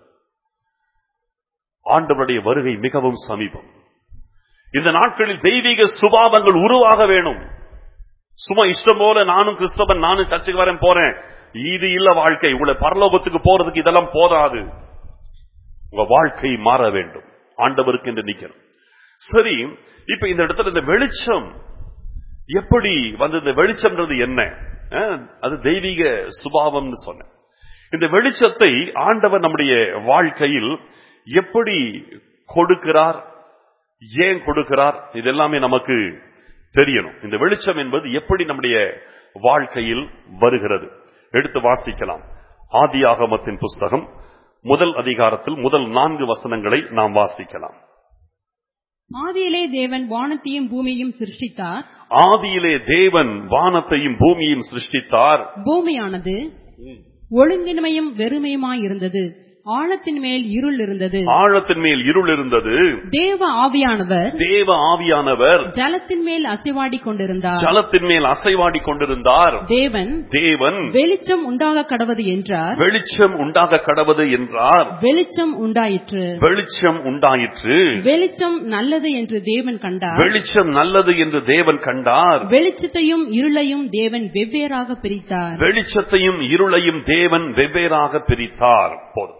ஆண்டவருடைய வருகை மிகவும் சமீபம் இந்த நாட்களில் தெய்வீக சுபாவங்கள் உருவாக வேணும் சும்மா இஷ்டம் போல நானும் கிறிஸ்தவன் நானும் சர்ச்சுக்கு வரேன் போறேன் இது இல்ல வாழ்க்கை உங்களை பரலோகத்துக்கு போறதுக்கு இதெல்லாம் போதாது உங்க வாழ்க்கை மாற வேண்டும் ஆண்டவருக்கு என்று நிக்கணும் சரி இப்ப இந்த இடத்துல இந்த வெளிச்சம் எப்படி வந்து இந்த வெளிச்சம்ன்றது என்ன அஹ், அது தெய்வீக சுபாவம்னு சொன்னேன் இந்த வெளிச்சத்தை ஆண்டவர் நம்முடைய வாழ்க்கையில் எப்படி கொடுக்கிறார் ஏன் கொடுக்கிறார் இது எல்லாமே நமக்கு தெரியணும் இந்த வெளிச்சம் என்பது எப்படி நம்முடைய வாழ்க்கையில் வருகிறது எடுத்து வாசிக்கலாம் ஆதியாகமத்தின் புஸ்தகம் முதல் அதிகாரத்தில் முதல் நான்கு வசனங்களை நாம் வாசிக்கலாம் ஆதியிலே தேவன் வானத்தையும் பூமியையும் சிருஷ்டித்தார் ஆதியிலே தேவன் வானத்தையும் பூமியையும் சிருஷ்டித்தார் பூமியானது ஒழுங்கின்மையும் வெறுமையுமாயிருந்தது ஆழத்தின் மேல் இருள் இருந்தது ஆழத்தின் மேல் இருள் இருந்தது தேவ ஆவியானவர் தேவ ஆவியானவர் ஜலத்தின் மேல் அசைவாடி கொண்டிருந்தார் ஜலத்தின் மேல் அசைவாடி கொண்டிருந்தார் தேவன் தேவன் வெளிச்சம் உண்டாக கடவது என்றார் வெளிச்சம் உண்டாக கடவது என்றார் வெளிச்சம் உண்டாயிற்று வெளிச்சம் உண்டாயிற்று வெளிச்சம் நல்லது என்று தேவன் கண்டார் வெளிச்சம் நல்லது என்று தேவன் கண்டார் வெளிச்சத்தையும் இருளையும் தேவன் வெவ்வேறாக பிரித்தார் வெளிச்சத்தையும் இருளையும் தேவன் வெவ்வேறாக பிரித்தார் போதும்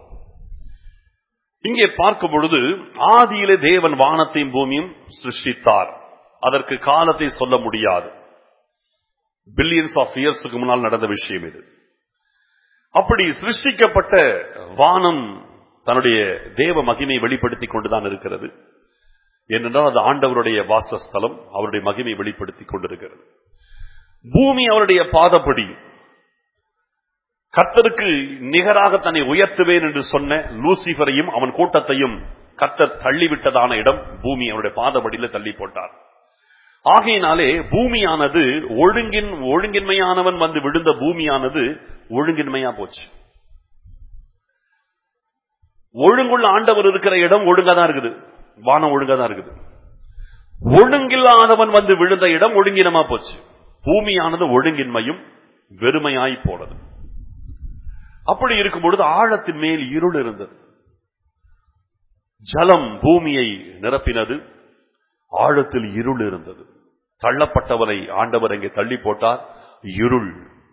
இங்கே பார்க்கும் பொழுது ஆதியிலே தேவன் வானத்தையும் பூமியும் சிருஷ்டித்தார் அதற்கு காலத்தை சொல்ல முடியாது பில்லியன்ஸ் ஆஃப் இயர்ஸுக்கு முன்னால் நடந்த விஷயம் இது அப்படி சிருஷ்டிக்கப்பட்ட வானம் தன்னுடைய தேவ மகிமை வெளிப்படுத்திக் கொண்டுதான் இருக்கிறது ஏனென்றால் அது ஆண்டவருடைய வாசஸ்தலம் அவருடைய மகிமை வெளிப்படுத்திக் கொண்டிருக்கிறது பூமி அவருடைய பாதப்படி கர்த்தருக்கு நிகராக தன்னை உயர்த்துவேன் என்று சொன்ன லூசிபரையும் அவன் கூட்டத்தையும் கர்த்தர் தள்ளிவிட்டதான இடம் பூமி அவருடைய பாதப்படியில தள்ளி போட்டார் ஆகையினாலே பூமியானது ஒழுங்கின் ஒழுங்கின்மையானவன் வந்து விழுந்த பூமியானது ஒழுங்கின்மையா போச்சு ஒழுங்குள்ள ஆண்டவர் இருக்கிற இடம் ஒழுங்கா தான் இருக்குது வானம் ஒழுங்கா தான் இருக்குது ஒழுங்கில்லாதவன் வந்து விழுந்த இடம் ஒழுங்கினமா போச்சு பூமியானது ஒழுங்கின்மையும் வெறுமையாய் போனது அப்படி இருக்கும் பொழுது ஆழத்தின் மேல் இருள் இருந்தது ஜலம் பூமியை நிரப்பினது ஆழத்தில் இருள் இருந்தது தள்ளப்பட்டவரை ஆண்டவர் அங்கே தள்ளி போட்டார் இருள்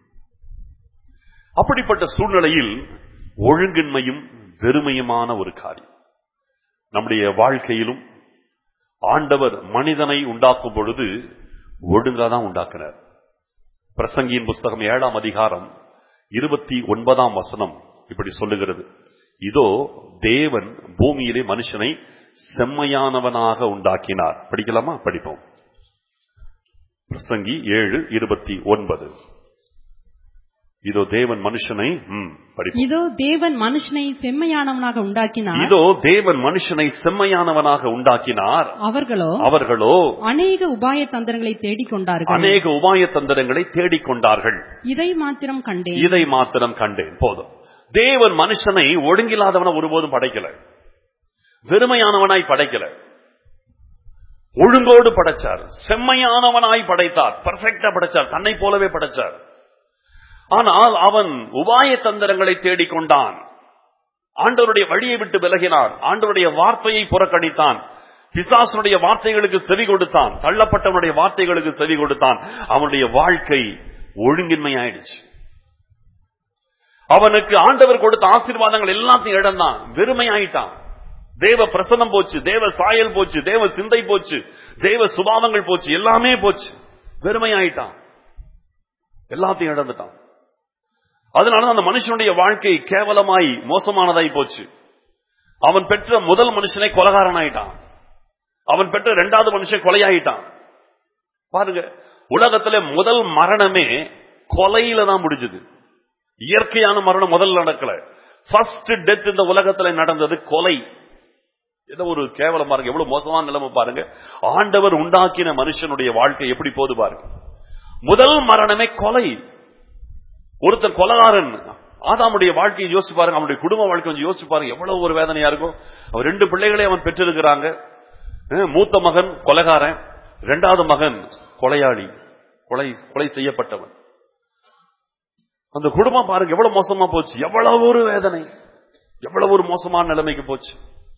அப்படிப்பட்ட சூழ்நிலையில் ஒழுங்கின்மையும் வெறுமையுமான ஒரு காரியம் நம்முடைய வாழ்க்கையிலும் ஆண்டவர் மனிதனை உண்டாக்கும் பொழுது ஒழுங்காதான் உண்டாக்கினார் பிரசங்கியின் புஸ்தகம் ஏழாம் அதிகாரம் இருபத்தி ஒன்பதாம் வசனம் இப்படி சொல்லுகிறது இதோ தேவன் பூமியிலே மனுஷனை செம்மையானவனாக உண்டாக்கினார் படிக்கலாமா படிப்போம் பிரசங்கி ஏழு இருபத்தி ஒன்பது இதோ தேவன் மனுஷனை ம், படிப்போம் இதோ தேவன் மனுஷனை செம்மையானவனாக உண்டாக்கினார் இதோ தேவன் மனுஷனை செம்மையானவனாக உண்டாக்கினார் அவர்களோ அவர்களோ அநேக உபாய தந்திரங்களை தேடிக் கொண்டார்கள் அநேக உபாய தந்திரங்களை தேடிக்கொண்டார்கள் இதை மாத்திரம் கண்டேன் இதை மாத்திரம் கண்டேன் போதும் தேவன் மனுஷனை ஒழுங்கில்லாதவனை ஒருபோதும் படைக்கல வெறுமையானவனாய் படைக்கல ஒழுங்கோடு படைச்சார் செம்மையானவனாய் படைத்தார் பர்ஃபெக்டா படைச்சார் தன்னை போலவே படைச்சார் ஆனால் அவன் உபாய தந்திரங்களை தேடிக்கொண்டான் ஆண்டவருடைய வழியை விட்டு விலகினான் ஆண்டவருடைய வார்த்தையை புறக்கணித்தான் பிசாசனுடைய வார்த்தைகளுக்கு செவி கொடுத்தான் தள்ளப்பட்டவனுடைய வார்த்தைகளுக்கு செவி கொடுத்தான் அவனுடைய வாழ்க்கை ஒழுங்கின்மையாயிடுச்சு அவனுக்கு ஆண்டவர் கொடுத்த ஆசீர்வாதங்கள் எல்லாத்தையும் இழந்தான் வெறுமையாயிட்டான் தேவ பிரசனம் போச்சு தேவ சாயல் போச்சு தேவ சிந்தை போச்சு தேவ சுபாவங்கள் போச்சு எல்லாமே போச்சு வெறுமையாயிட்டான் எல்லாத்தையும் இழந்துட்டான் அதனால அந்த மனுஷனுடைய வாழ்க்கை கேவலமாய் மோசமானதாய் போச்சு அவன் பெற்ற முதல் மனுஷனை கொலகாரன் ஆயிட்டான் அவன் பெற்ற இரண்டாவது மனுஷன் கொலையாயிட்டான் பாருங்க உலகத்துல முதல் மரணமே கொலையில தான் முடிஞ்சது இயற்கையான மரணம் முதல்ல நடக்கல ஃபர்ஸ்ட் டெத் இந்த உலகத்துல நடந்தது கொலை ஏதோ ஒரு கேவலம் பாருங்க எவ்வளவு மோசமான நிலைமை பாருங்க ஆண்டவர் உண்டாக்கின மனுஷனுடைய வாழ்க்கை எப்படி போது பாருங்க முதல் மரணமே கொலை ஒருத்தன் கொலகாரன் ஆதாமுடைய வாழ்க்கையை யோசிச்சு பாருங்க அவனுடைய குடும்ப வாழ்க்கை கொஞ்சம் யோசிச்சு பாருங்க எவ்வளவு ஒரு வேதனையா இருக்கும் அவன் ரெண்டு பிள்ளைகளை அவன் பெற்றிருக்கிறாங்க அஹ் மூத்த மகன் கொலகாரன் இரண்டாவது மகன் கொலையாளி கொலை கொலை செய்யப்பட்டவன் அந்த குடும்பம் பாருங்க எவ்வளவு மோசமா போச்சு எவ்வளவு ஒரு வேதனை எவ்வளவு ஒரு மோசமான நிலைமைக்கு போச்சு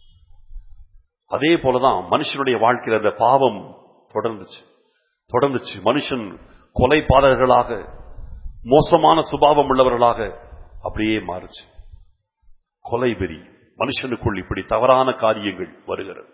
அதே போலதான் மனுஷனுடைய வாழ்க்கையில் அந்த பாவம் தொடர்ந்துச்சு தொடர்ந்துச்சு மனுஷன் கொலைபாதகர்களாக மோசமான சுபாவம் உள்ளவர்களாக அப்படியே மாறுச்சு கொலை வெறி மனுஷனுக்குள் இப்படி தவறான காரியங்கள் வருகிறது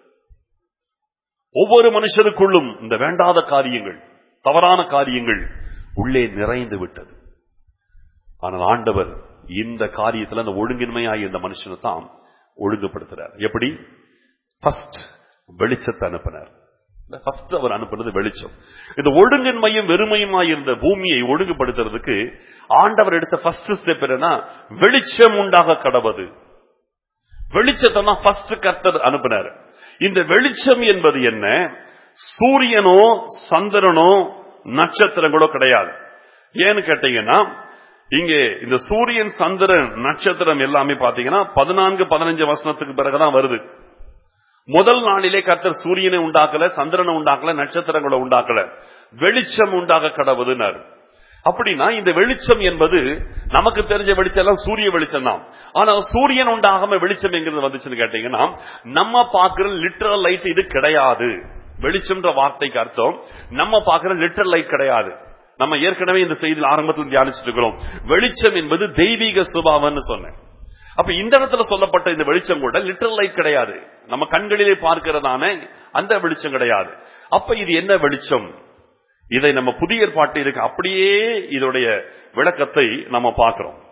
ஒவ்வொரு மனுஷனுக்குள்ளும் இந்த வேண்டாத காரியங்கள் தவறான காரியங்கள் உள்ளே நிறைந்து விட்டது ஆனால் ஆண்டவர் இந்த காரியத்தில் அந்த ஒழுங்கின்மையாய் இந்த மனுஷனை தான் ஒழுங்குபடுத்துறார் எப்படி ஃபர்ஸ்ட் வெளிச்சத்தை அனுப்பினார் ஃபர்ஸ்ட் அவர் அனுப்புனது வெளிச்சம் இந்த ஒழுங்கின்மையும் வெறுமையுமாய் இருந்த பூமியை ஒழுங்குபடுத்துறதுக்கு ஆண்டவர் எடுத்த ஃபர்ஸ்ட் ஸ்டெப் என்னன்னா வெளிச்சம் உண்டாக கடவது வெளிச்சத்தை தான் ஃபர்ஸ்ட் கர்த்தர் அனுப்பினார் இந்த வெளிச்சம் என்பது என்ன சூரியனோ சந்திரனோ நட்சத்திரங்களோ கிடையாது ஏன்னு கேட்டீங்கன்னா இங்கே இந்த சூரியன் சந்திரன் நட்சத்திரம் எல்லாமே பாத்தீங்கன்னா பதினான்கு பதினஞ்சு வசனத்துக்கு பிறகுதான் வருது முதல் நாளிலே கர்த்தர் சூரியனை உண்டாக்கல சந்திரனை உண்டாக்கல நட்சத்திரங்களை உண்டாக்கல வெளிச்சம் உண்டாக கடவுதுனார் அப்படின்னா இந்த வெளிச்சம் என்பது நமக்கு தெரிஞ்ச வெளிச்சம் எல்லாம் சூரிய வெளிச்சம் தான் ஆனா சூரியன் உண்டாகாம வெளிச்சம் எங்கிறது வந்துச்சுன்னு கேட்டீங்கன்னா நம்ம பாக்குற லிட்டரல் லைட் இது கிடையாது வெளிச்சம்ன்ற வார்த்தைக்கு அர்த்தம் நம்ம பாக்குற லிட்டரல் லைட் கிடையாது நம்ம ஏற்கனவே இந்த செய்தியில் ஆரம்பத்தில் தியானிச்சுட்டு இருக்கிறோம் வெளிச்சம் என்பது தெய்வீக சுபாவம்னு சொன்னேன் அப்ப இந்த இடத்துல சொல்லப்பட்ட இந்த வெளிச்சம் கூட லிட்டரல் லைட் கிடையாது நம்ம கண்களிலே பார்க்கிறதான அந்த வெளிச்சம் கிடையாது அப்ப இது என்ன வெளிச்சம் இதை நம்ம புதிய ஏற்பாட்டு இருக்கு அப்படியே இதோடைய விளக்கத்தை நம்ம பார்க்கிறோம்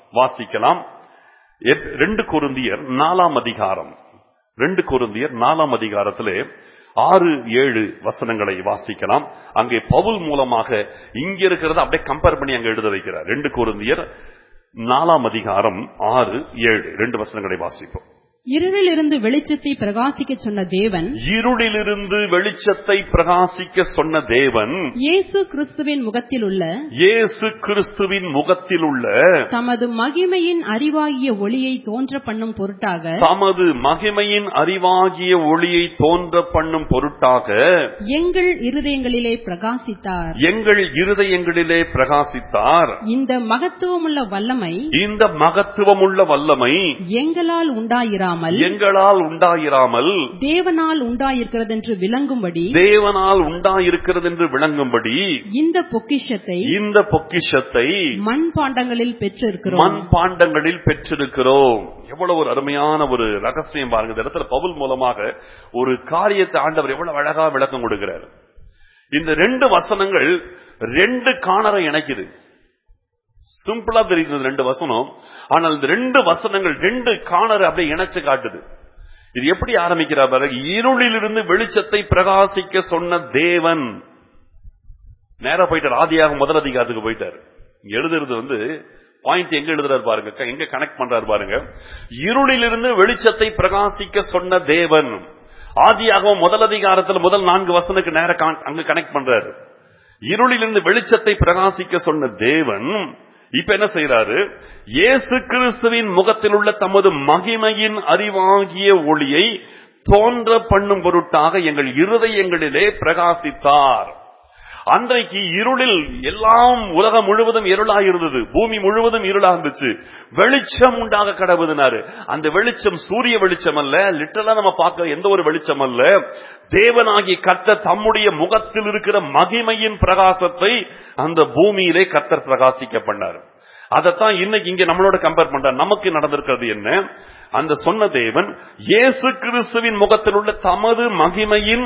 வாசிக்கலாம் எப்- ரெண்டு கொருந்தியர் நாலாம் அதிகாரம் ரெண்டு கொருந்தியர் நாலாம் அதிகாரத்திலே ஆறு ஏழு வசனங்களை வாசிக்கலாம் அங்கே பவுல் மூலமாக இங்க இருக்கிறத அப்படியே கம்பேர் பண்ணி அங்க எழுத வைக்கிறார் ரெண்டு கொருந்தியர் நாலாம் அதிகாரம் ஆறு ஏழு ரெண்டு வசனங்களை வாசிப்போம் இருளிலிருந்து வெளிச்சத்தை பிரகாசிக்க சொன்ன தேவன் இருளிலிருந்து வெளிச்சத்தை பிரகாசிக்க சொன்ன தேவன் இயேசு கிறிஸ்துவின் முகத்தில் உள்ள இயேசு கிறிஸ்துவின் முகத்தில் உள்ள தமது மகிமையின் அறிவாகிய ஒளியை தோன்ற பண்ணும் பொருட்டாக தமது மகிமையின் அறிவாகிய ஒளியை தோன்ற பண்ணும் பொருட்டாக எங்கள் இருதயங்களிலே பிரகாசித்தார் எங்கள் இருதயங்களிலே பிரகாசித்தார் இந்த மகத்துவமுள்ள வல்லமை இந்த மகத்துவமுள்ள வல்லமை எங்களால் உண்டாயிராமல் எங்களால் உண்டாயிராமல் தேவனால் உண்டாயிருக்கிறதென்று விளங்கும்படி தேவனால் உண்டாயிருக்கிறது என்று விளங்கும்படி இந்த பொக்கிஷத்தை இந்த பொக்கிஷத்தை மண்பாண்டங்களில் பெற்றிருக்கிறோம் மண் பாண்டங்களில் பெற்றிருக்கிறோம் எவ்வளவு ஒரு அருமையான ஒரு ரகசியம் பாருங்க இந்த இடத்துல பவுல் மூலமாக ஒரு காரியத்தை ஆண்டவர் எவ்வளவு அழகா விளக்கம் கொடுக்கிறார் இந்த ரெண்டு வசனங்கள் ரெண்டு காணரை இணைக்குது சிம்பிளா தெரியுது இந்த ரெண்டு வசனம் ஆனால் இந்த ரெண்டு வசனங்கள் ரெண்டு காணரை அப்படியே இணைச்சு காட்டுது இது எப்படி ஆரம்பிக்கிறார் பாருங்க இருளிலிருந்து வெளிச்சத்தை பிரகாசிக்க சொன்ன தேவன் நேரா போயிட்டார் ஆதியாக முதல் அதிகாரத்துக்கு போயிட்டார் இங்க எழுதுறது வந்து பாயிண்ட் எங்க எழுதுறாரு பாருங்க க- எங்க கனெக்ட் பண்றாரு பாருங்க இருளிலிருந்து வெளிச்சத்தை பிரகாசிக்க சொன்ன தேவன் ஆதியாகவும் முதல் அதிகாரத்துல முதல் நான்கு வசனுக்கு நேர அங்க கனெக்ட் பண்றாரு இருளிலிருந்து வெளிச்சத்தை பிரகாசிக்க சொன்ன தேவன் இப்ப என்ன செய்யறாரு இயேசு கிறிஸ்துவின் முகத்தில் உள்ள தமது மகிமையின் அறிவாகிய ஒளியை தோன்ற பண்ணும் பொருட்டாக எங்கள் இருதயங்களிலே பிரகாசித்தார் அன்றைக்கு இருளில் எல்லாம் உலகம் முழுவதும் இருளாக இருந்தது பூமி முழுவதும் இருளாக இருந்துச்சு வெளிச்சம் உண்டாக கடவுதுனாரு அந்த வெளிச்சம் சூரிய வெளிச்சம் அல்ல லிட்டரலா நம்ம பார்க்க எந்த ஒரு வெளிச்சம் அல்ல தேவனாகி கர்த்தர் தம்முடைய முகத்தில் இருக்கிற மகிமையின் பிரகாசத்தை அந்த பூமியிலே கர்த்தர் பிரகாசிக்க பண்ணார் அதைத்தான் இன்னைக்கு இங்க நம்மளோட கம்பேர் பண்றார் நமக்கு நடந்திருக்கிறது என்ன அந்த சொன்ன தேவன் இயேசு கிறிஸ்துவின் முகத்தில் உள்ள தமது மகிமையின்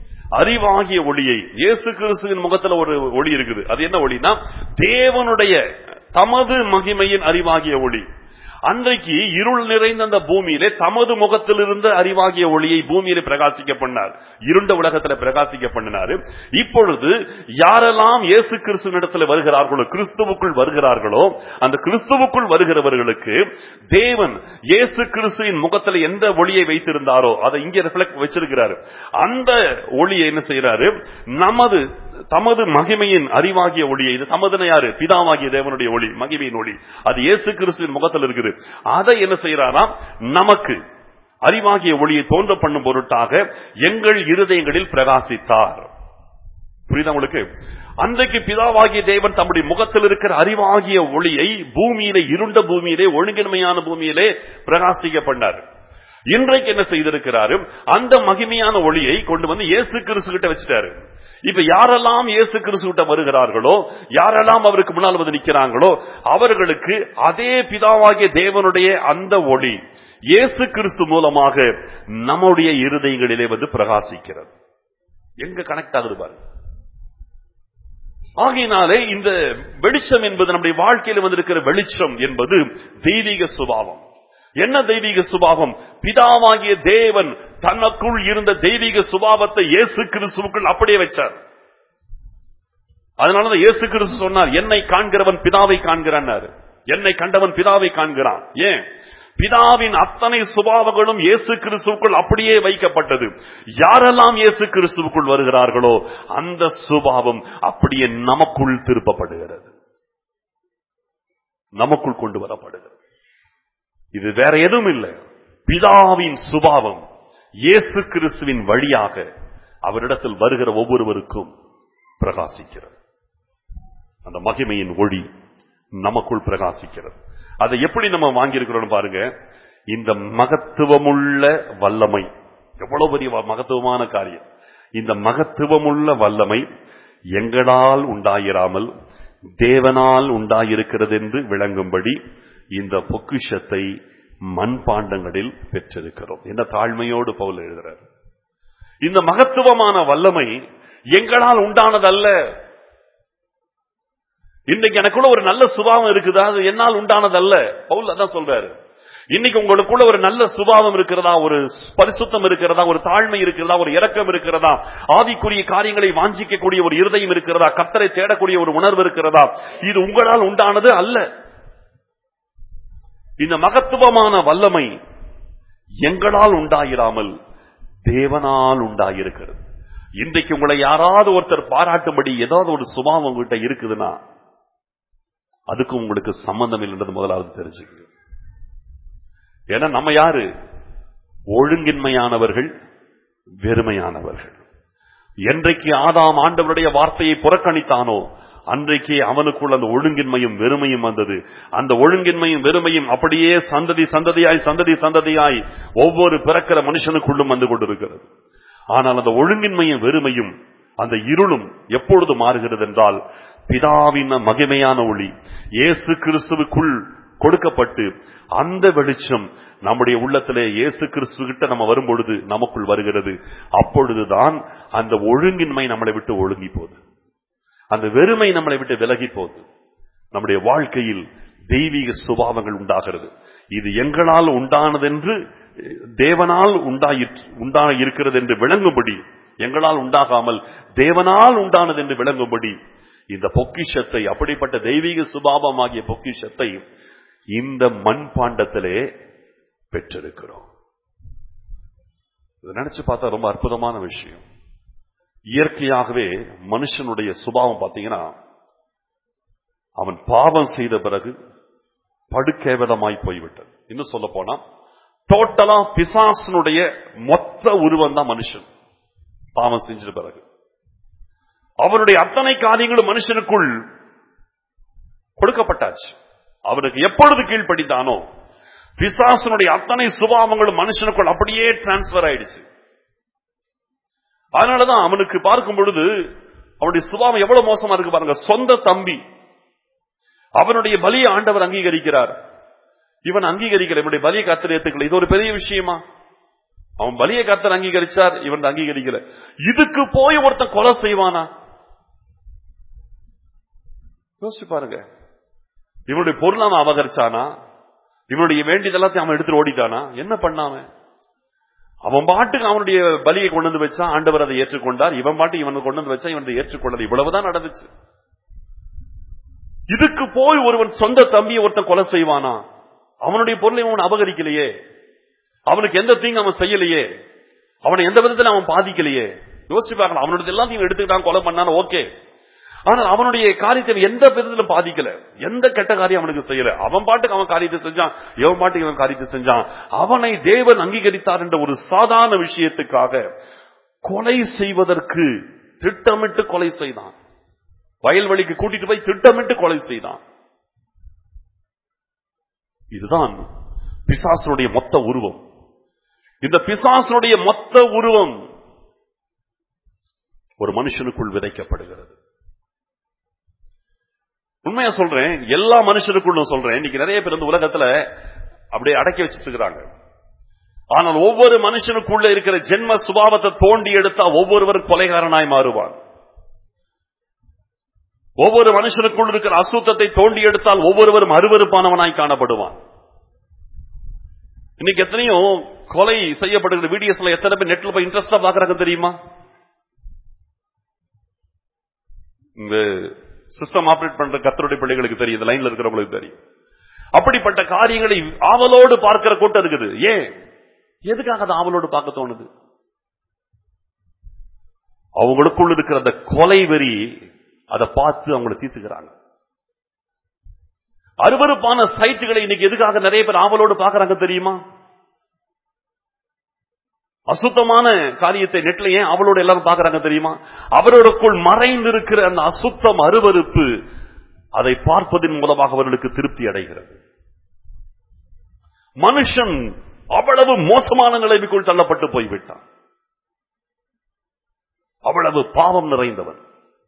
அறிவாகிய ஒளியை இயேசு கிறிஸ்துவின் முகத்துல ஒரு ஒளி இருக்குது அது என்ன ஒளினா தேவனுடைய தமது மகிமையின் அறிவாகிய ஒளி அன்றைக்கு இருள் நிறைந்த அந்த பூமியிலே தமது முகத்தில் இருந்த அறிவாகிய ஒளியை பூமியிலே பிரகாசிக்க பண்ணார் இருண்ட உலகத்துல பிரகாசிக்க பண்ணினாரு இப்பொழுது யாரெல்லாம் இயேசு கிறிஸ்துவினிடத்துல வருகிறார்களோ கிறிஸ்துவுக்குள் வருகிறார்களோ அந்த கிறிஸ்துவுக்குள் வருகிறவர்களுக்கு தேவன் இயேசு கிறிஸ்துவின் முகத்துல எந்த ஒளியை வைத்திருந்தாரோ அதை இங்கே ரிஃப்ளெக்ட் வச்சிருக்கிறாரு அந்த ஒளியை என்ன செய்யறாரு நமது தமது மகிமையின் அறிவாகிய ஒளியை இது தமதுன யாரு பிதாவாகிய தேவனுடைய ஒளி மகிமையின் ஒளி அது இயேசு கிறிஸ்துவின் முகத்தில் இருக்குது அதை என்ன செய்யறாராம் நமக்கு அறிவாகிய ஒளியை தோன்ற பண்ணும் பொருட்டாக எங்கள் இருதயங்களில் பிரகாசித்தார் புரியுதா உங்களுக்கு அன்றைக்கு பிதாவாகிய தேவன் தம்முடைய முகத்தில் இருக்கிற அறிவாகிய ஒளியை பூமியிலே இருண்ட பூமியிலே ஒழுங்கின்மையான பூமியிலே பிரகாசிக்க பண்ணார் இன்றைக்கு என்ன செய்திருக்கிறாரு அந்த மகிமையான ஒளியை கொண்டு வந்து இயேசு கிறிஸ்து கிட்ட வச்சுட்டாரு இப்ப யாரெல்லாம் இயேசு கிறிஸ்து கிட்ட வருகிறார்களோ யாரெல்லாம் அவருக்கு முன்னால் வந்து நிக்கிறாங்களோ அவர்களுக்கு அதே பிதாவாகிய தேவனுடைய அந்த ஒளி இயேசு கிறிஸ்து மூலமாக நம்முடைய இருதயங்களிலே வந்து பிரகாசிக்கிறது எங்க கனெக்ட் ஆகுது பாருங்க ஆகையினாலே இந்த வெளிச்சம் என்பது நம்முடைய வாழ்க்கையில வந்திருக்கிற வெளிச்சம் என்பது தெய்வீக சுபாவம் என்ன தெய்வீக சுபாவம் பிதாவாகிய தேவன் தனக்குள் இருந்த தெய்வீக சுபாவத்தை இயேசு கிறிஸ்துவுக்குள் அப்படியே வச்சார் அதனாலதான் இயேசு கிறிஸ்து சொன்னார் என்னை காண்கிறவன் பிதாவை காண்கிறான் என்னை கண்டவன் பிதாவை காண்கிறான் ஏன் பிதாவின் அத்தனை சுபாவங்களும் இயேசு கிறிஸ்துவுக்குள் அப்படியே வைக்கப்பட்டது யாரெல்லாம் இயேசு கிறிஸ்துவுக்குள் வருகிறார்களோ அந்த சுபாவம் அப்படியே நமக்குள் திருப்பப்படுகிறது நமக்குள் கொண்டு வரப்படுகிறது இது வேற எதுவும் இல்லை பிதாவின் சுபாவம் இயேசு கிறிஸ்துவின் வழியாக அவரிடத்தில் வருகிற ஒவ்வொருவருக்கும் பிரகாசிக்கிறது அந்த மகிமையின் ஒளி நமக்குள் பிரகாசிக்கிறது அதை எப்படி நம்ம வாங்கியிருக்கிறோம் பாருங்க இந்த மகத்துவமுள்ள வல்லமை எவ்வளவு பெரிய வ- மகத்துவமான காரியம் இந்த மகத்துவமுள்ள வல்லமை எங்களால் உண்டாயிராமல் தேவனால் உண்டாயிருக்கிறது என்று விளங்கும்படி இந்த பொக்கிஷத்தை மண்பாண்டங்களில் பெற்றிருக்கிறோம் என்ன தாழ்மையோடு பவுல் எழுதுறார் இந்த மகத்துவமான வல்லமை எங்களால் உண்டானதல்ல இன்னைக்கு எனக்குள்ள ஒரு நல்ல சுபாவம் இருக்குதா அது என்னால் உண்டானதல்ல பவுல் அதான் சொல்றாரு இன்னைக்கு உங்களுக்குள்ள ஒரு நல்ல சுபாவம் இருக்கிறதா ஒரு பரிசுத்தம் இருக்கிறதா ஒரு தாழ்மை இருக்கிறதா ஒரு இரக்கம் இருக்கிறதா ஆவிக்குரிய காரியங்களை வாஞ்சிக்கக்கூடிய ஒரு இருதயம் இருக்கிறதா கத்தரை தேடக்கூடிய ஒரு உணர்வு இருக்கிறதா இது உங்களால் உண்டானது அல்ல இந்த மகத்துவமான வல்லமை எங்களால் உண்டாயிராமல் தேவனால் உண்டாயிருக்கிறது இன்றைக்கு உங்களை யாராவது ஒருத்தர் பாராட்டும்படி ஏதாவது ஒரு சுபாவம் உங்ககிட்ட இருக்குதுன்னா அதுக்கு உங்களுக்கு சம்பந்தம் இல்லைன்றது முதலாவது தெரிஞ்சுக்கணும் ஏன்னா நம்ம யாரு ஒழுங்கின்மையானவர்கள் வெறுமையானவர்கள் என்றைக்கு ஆதாம் ஆண்டவருடைய வார்த்தையை புறக்கணித்தானோ அன்றைக்கு அவனுக்குள் அந்த ஒழுங்கின்மையும் வெறுமையும் வந்தது அந்த ஒழுங்கின்மையும் வெறுமையும் அப்படியே சந்ததி சந்ததியாய் சந்ததி சந்ததியாய் ஒவ்வொரு பிறக்கிற மனுஷனுக்குள்ளும் வந்து கொண்டிருக்கிறது ஆனால் அந்த ஒழுங்கின்மையும் வெறுமையும் அந்த இருளும் எப்பொழுது மாறுகிறது என்றால் பிதாவின் மகிமையான ஒளி இயேசு கிறிஸ்துவுக்குள் கொடுக்கப்பட்டு அந்த வெளிச்சம் நம்முடைய உள்ளத்திலே இயேசு கிறிஸ்து கிட்ட நம்ம வரும்பொழுது நமக்குள் வருகிறது அப்பொழுதுதான் அந்த ஒழுங்கின்மை நம்மளை விட்டு ஒழுங்கி போகுது அந்த வெறுமை நம்மளை விட்டு விலகி போகுது நம்முடைய வாழ்க்கையில் தெய்வீக சுபாவங்கள் உண்டாகிறது இது எங்களால் உண்டானதென்று தேவனால் உண்டாயிற்று உண்டா இருக்கிறது என்று விளங்கும்படி எங்களால் உண்டாகாமல் தேவனால் உண்டானது என்று விளங்கும்படி இந்த பொக்கிஷத்தை அப்படிப்பட்ட தெய்வீக சுபாவமாகிய பொக்கிஷத்தை இந்த மண்பாண்டத்திலே பெற்றிருக்கிறோம் இதை நினைச்சு பார்த்தா ரொம்ப அற்புதமான விஷயம் இயற்கையாகவே மனுஷனுடைய சுபாவம் பார்த்தீங்கன்னா அவன் பாவம் செய்த பிறகு படுகேவலமாய் போய்விட்டது இன்னும் சொல்ல போனா டோட்டலா பிசாசனுடைய மொத்த உருவம் தான் மனுஷன் பாவம் செஞ்ச பிறகு அவனுடைய அத்தனை காரியங்களும் மனுஷனுக்குள் கொடுக்கப்பட்டாச்சு அவனுக்கு எப்பொழுது கீழ்ப்படித்தானோ பிசாசனுடைய அத்தனை சுபாவங்களும் மனுஷனுக்குள் அப்படியே டிரான்ஸ்பர் ஆயிடுச்சு அதனாலதான் அவனுக்கு பார்க்கும் பொழுது அவனுடைய சுபாவம் எவ்வளவு மோசமா இருக்கு பாருங்க சொந்த தம்பி அவனுடைய பலியை ஆண்டவர் அங்கீகரிக்கிறார் இவன் அங்கீகரிக்கல இவனுடைய பலியை கத்தர் ஏத்துக்கல இது ஒரு பெரிய விஷயமா அவன் பலியை கத்தர் அங்கீகரிச்சார் இவன் அங்கீகரிக்கல இதுக்கு போய் ஒருத்தன் கொலை செய்வானா யோசிச்சு பாருங்க இவனுடைய பொருள் அவன் அபகரிச்சானா இவனுடைய வேண்டியது எல்லாத்தையும் அவன் எடுத்துட்டு ஓடிட்டானா என்ன பண்ணாம அவன் பாட்டுக்கு அவனுடைய பலியை கொண்டு வந்து வச்சா ஆண்டவர் அதை ஏற்றுக்கொண்டார் இவன் பாட்டு இவனை கொண்டு வந்து வச்சா இவன் ஏற்றுக்கொண்டது இவ்வளவுதான் நடந்துச்சு இதுக்கு போய் ஒருவன் சொந்த தம்பியை ஒருத்தன் கொலை செய்வானா அவனுடைய பொருளை அவன் அபகரிக்கலையே அவனுக்கு எந்த தீங்கு அவன் செய்யலையே அவனை எந்த விதத்தில் அவன் பாதிக்கலையே யோசிச்சு பார்க்கலாம் அவனுடைய எல்லாத்தையும் எடுத்துக்கிட்டான் கொலை பண்ணான ஓகே ஆனால் அவனுடைய காரியத்தை எந்த விதத்திலும் பாதிக்கல எந்த கெட்ட காரியம் அவனுக்கு செய்யல அவன் பாட்டுக்கு அவன் காரியத்தை செஞ்சான் இவன் பாட்டுக்கு இவன் காரியத்தை செஞ்சான் அவனை தேவன் அங்கீகரித்தார் என்ற ஒரு சாதாரண விஷயத்துக்காக கொலை செய்வதற்கு திட்டமிட்டு கொலை செய்தான் வயல்வெளிக்கு கூட்டிட்டு போய் திட்டமிட்டு கொலை செய்தான் இதுதான் பிசாசனுடைய மொத்த உருவம் இந்த பிசாசனுடைய மொத்த உருவம் ஒரு மனுஷனுக்குள் விதைக்கப்படுகிறது உண்மையா சொல்றேன் எல்லா மனுஷனுக்குள்ளும் சொல்றேன் இன்னைக்கு நிறைய பேர் இந்த உலகத்துல அப்படியே அடக்கி வச்சிட்டு இருக்கிறாங்க ஆனால் ஒவ்வொரு மனுஷனுக்குள்ள இருக்கிற ஜென்ம சுபாவத்தை தோண்டி எடுத்தா ஒவ்வொருவர் கொலைகாரனாய் மாறுவான் ஒவ்வொரு மனுஷனுக்குள் இருக்கிற அசுத்தத்தை தோண்டி எடுத்தால் ஒவ்வொருவரும் அருவருப்பானவனாய் காணப்படுவான் இன்னைக்கு எத்தனையோ கொலை செய்யப்படுகிற வீடியோஸ்ல எத்தனை பேர் நெட்ல போய் இன்ட்ரெஸ்டா பாக்குறாங்க தெரியுமா இந்த சிஸ்டம் ஆபரேட் பண்ற கத்தருடைய பிள்ளைகளுக்கு தெரியும் இந்த லைன்ல இருக்கிறவங்களுக்கு தெரியும் அப்படிப்பட்ட காரியங்களை ஆவலோடு பார்க்கிற கூட்டம் இருக்குது ஏன் எதுக்காக அதை ஆவலோடு பார்க்க தோணுது அவங்களுக்குள் இருக்கிற அந்த கொலை வெறி அதை பார்த்து அவங்களை தீர்த்துக்கிறாங்க அருவருப்பான சைட்டுகளை இன்னைக்கு எதுக்காக நிறைய பேர் ஆவலோடு பார்க்கறாங்க தெரியுமா அசுத்தமான காரியத்தை நெட்ல ஏன் அவளோட எல்லாரும் பார்க்கறாங்க தெரியுமா அவரோடக்குள் மறைந்திருக்கிற அந்த அசுத்தம் அருவருப்பு அதை பார்ப்பதன் மூலமாக அவர்களுக்கு திருப்தி அடைகிறது மனுஷன் அவ்வளவு மோசமான நிலைமைக்குள் தள்ளப்பட்டு போய்விட்டான் அவ்வளவு பாவம் நிறைந்தவன்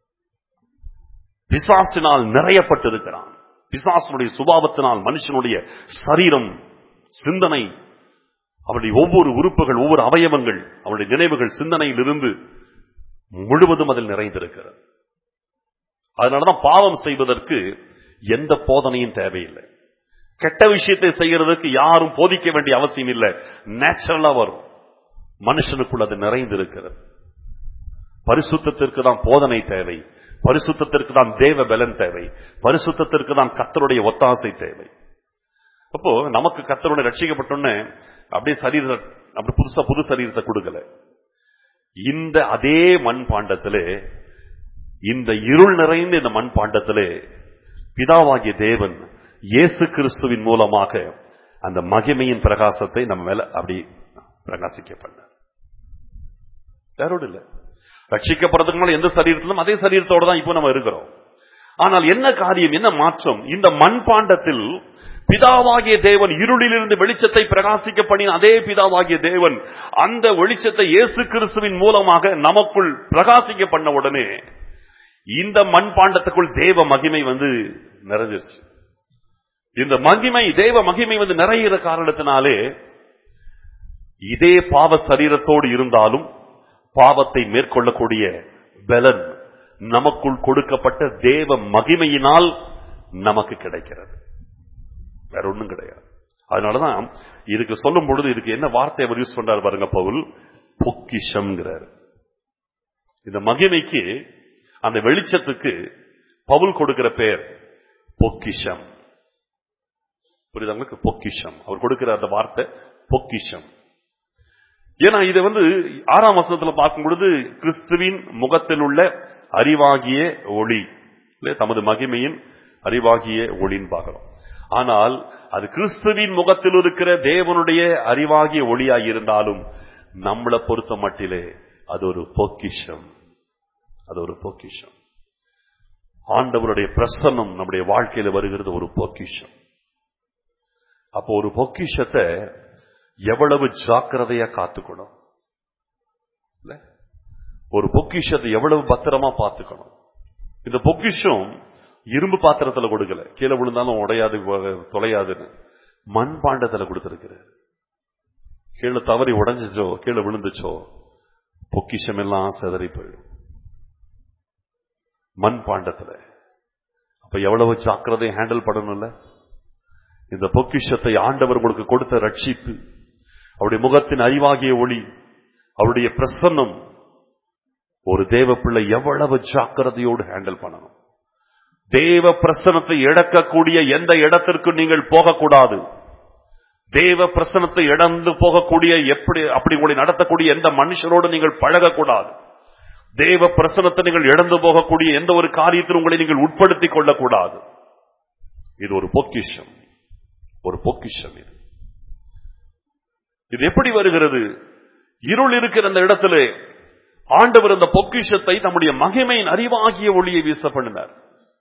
பிசாசினால் நிறையப்பட்டிருக்கிறான் பிசாசனுடைய சுபாவத்தினால் மனுஷனுடைய சரீரம் சிந்தனை அவருடைய ஒவ்வொரு உறுப்புகள் ஒவ்வொரு அவயவங்கள் அவருடைய நினைவுகள் சிந்தனையில் இருந்து முழுவதும் அதில் நிறைந்திருக்கிறது அதனாலதான் பாவம் செய்வதற்கு எந்த போதனையும் தேவையில்லை கெட்ட விஷயத்தை செய்யறதுக்கு யாரும் போதிக்க வேண்டிய அவசியம் இல்லை நேச்சுரலா வரும் மனுஷனுக்குள் அது நிறைந்திருக்கிறது பரிசுத்தத்திற்கு தான் போதனை தேவை பரிசுத்தத்திற்கு தான் தேவ பலன் தேவை பரிசுத்தத்திற்கு தான் கத்தருடைய ஒத்தாசை தேவை அப்போ நமக்கு கத்தருடைய ரட்சிக்கப்பட்டோன்னே அப்படியே சரீர அப்படி புதுசா புது சரீரத்தை கொடுக்கல இந்த அதே மண் பாண்டத்திலே இந்த இருள் நிறைந்த இந்த மண் பாண்டத்திலே பிதாவாகிய தேவன் இயேசு கிறிஸ்துவின் மூலமாக அந்த மகிமையின் பிரகாசத்தை நம்ம மேல அப்படி பிரகாசிக்க பண்ணார் யாரோடு இல்ல ரட்சிக்கப்படுறதுக்கு முன்னாடி எந்த சரீரத்திலும் அதே சரீரத்தோட தான் இப்போ நம்ம இருக்கிறோம் ஆனால் என்ன காரியம் என்ன மாற்றம் இந்த மண்பாண்டத்தில் பிதாவாகிய தேவன் இருளிலிருந்து வெளிச்சத்தை பிரகாசிக்க பண்ணின அதே பிதாவாகிய தேவன் அந்த வெளிச்சத்தை இயேசு கிறிஸ்துவின் மூலமாக நமக்குள் பிரகாசிக்க பண்ண உடனே இந்த மண்பாண்டத்துக்குள் தேவ மகிமை வந்து நிறைஞ்சிருச்சு இந்த மகிமை தேவ மகிமை வந்து நிறையிற காரணத்தினாலே இதே பாவ சரீரத்தோடு இருந்தாலும் பாவத்தை மேற்கொள்ளக்கூடிய பலன் நமக்குள் கொடுக்கப்பட்ட தேவ மகிமையினால் நமக்கு கிடைக்கிறது வேற ஒண்ணும் கிடையாது அதனாலதான் இதுக்கு சொல்லும் பொழுது இதுக்கு என்ன வார்த்தை அவர் யூஸ் பண்றாரு பாருங்க பவுல் பொக்கிஷம்ங்கிறார் இந்த மகிமைக்கு அந்த வெளிச்சத்துக்கு பவுல் கொடுக்கிற பெயர் பொக்கிஷம் புரியுது உங்களுக்கு பொக்கிஷம் அவர் கொடுக்கிற அந்த வார்த்தை பொக்கிஷம் ஏன்னா இதை வந்து ஆறாம் வசனத்துல பார்க்கும் பொழுது கிறிஸ்துவின் முகத்தில் உள்ள அறிவாகிய ஒளி இல்ல தமது மகிமையின் அறிவாகிய ஒளின்னு பார்க்கிறோம் ஆனால் அது கிறிஸ்துவின் முகத்தில் இருக்கிற தேவனுடைய அறிவாகிய ஒளியாய் இருந்தாலும் நம்மளை பொறுத்த மட்டிலே அது ஒரு பொக்கிஷம் அது ஒரு பொக்கிஷம் ஆண்டவருடைய பிரசன்னம் நம்முடைய வாழ்க்கையில வருகிறது ஒரு பொக்கிஷம் அப்போ ஒரு பொக்கிஷத்தை எவ்வளவு ஜாக்கிரதையா காத்துக்கணும் இல்ல ஒரு பொக்கிஷத்தை எவ்வளவு பத்திரமா பார்த்துக்கணும் இந்த பொக்கிஷம் இரும்பு பாத்திரத்துல கொடுக்கல கீழே விழுந்தாலும் உடையாது தொலையாதுன்னு மண் பாண்டத்துல கொடுத்திருக்கிறார் கீழே தவறி உடைஞ்சிச்சோ கீழே விழுந்துச்சோ பொக்கிஷம் எல்லாம் செதறி போயிடும் மண் பாண்டத்துல அப்ப எவ்வளவு ஜாக்கிரதை ஹேண்டில் பண்ணணும்ல இந்த பொக்கிஷத்தை ஆண்டவர் உங்களுக்கு கொடுத்த ரட்சிப்பு அவருடைய முகத்தின் அறிவாகிய ஒளி அவருடைய பிரசன்னம் ஒரு தேவ பிள்ளை எவ்வளவு ஜாக்கிரதையோடு ஹேண்டில் பண்ணணும் தேவ பிரசனத்தை இழக்கக்கூடிய எந்த இடத்திற்கும் நீங்கள் போகக்கூடாது தேவ பிரசனத்தை இழந்து போகக்கூடிய எப்படி அப்படி உங்களை நடத்தக்கூடிய எந்த மனுஷரோடு நீங்கள் பழகக்கூடாது தேவ பிரசனத்தை நீங்கள் இழந்து போகக்கூடிய எந்த ஒரு காரியத்திலும் உங்களை நீங்கள் உட்படுத்திக் கொள்ளக்கூடாது இது ஒரு பொக்கிஷம் ஒரு பொக்கிஷம் இது இது எப்படி வருகிறது இருள் இருக்கிற அந்த இடத்துல ஆண்டவர் அந்த பொக்கிஷத்தை நம்முடைய மகிமையின் அறிவாகிய ஒளியை வீச பண்ணினார்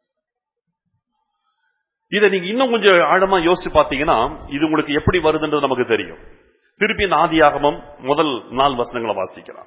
இதை நீங்க இன்னும் கொஞ்சம் ஆழமா யோசிச்சு பார்த்தீங்கன்னா இது உங்களுக்கு எப்படி வருதுன்றது நமக்கு தெரியும் திருப்பி இந்த ஆதியாகமம் முதல் நாள் வசனங்களை வாசிக்கலாம்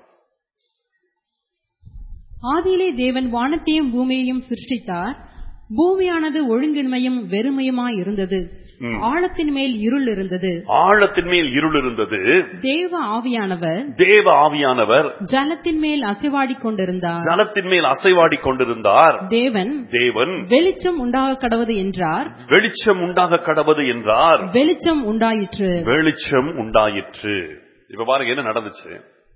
ஆதியிலே தேவன் வானத்தையும் பூமியையும் சிருஷ்டித்தார் பூமியானது ஒழுங்கின்மையும் வெறுமையுமாய் இருந்தது ம். ஆழத்தின் மேல் இருள் இருந்தது ஆழத்தின் மேல் இருள் இருந்தது தேவ ஆவியானவர் தேவ ஆவியானவர் ஜலத்தின் மேல் அசைவாடிக் கொண்டிருந்தார் ஜலத்தின் மேல் அசைவாடி கொண்டிருந்தார் தேவன் தேவன் வெளிச்சம் உண்டாக கடவது என்றார் வெளிச்சம் உண்டாக கடவது என்றார் வெளிச்சம் உண்டாயிற்று வெளிச்சம் உண்டாயிற்று இப்ப பாருங்க என்ன நடந்துச்சு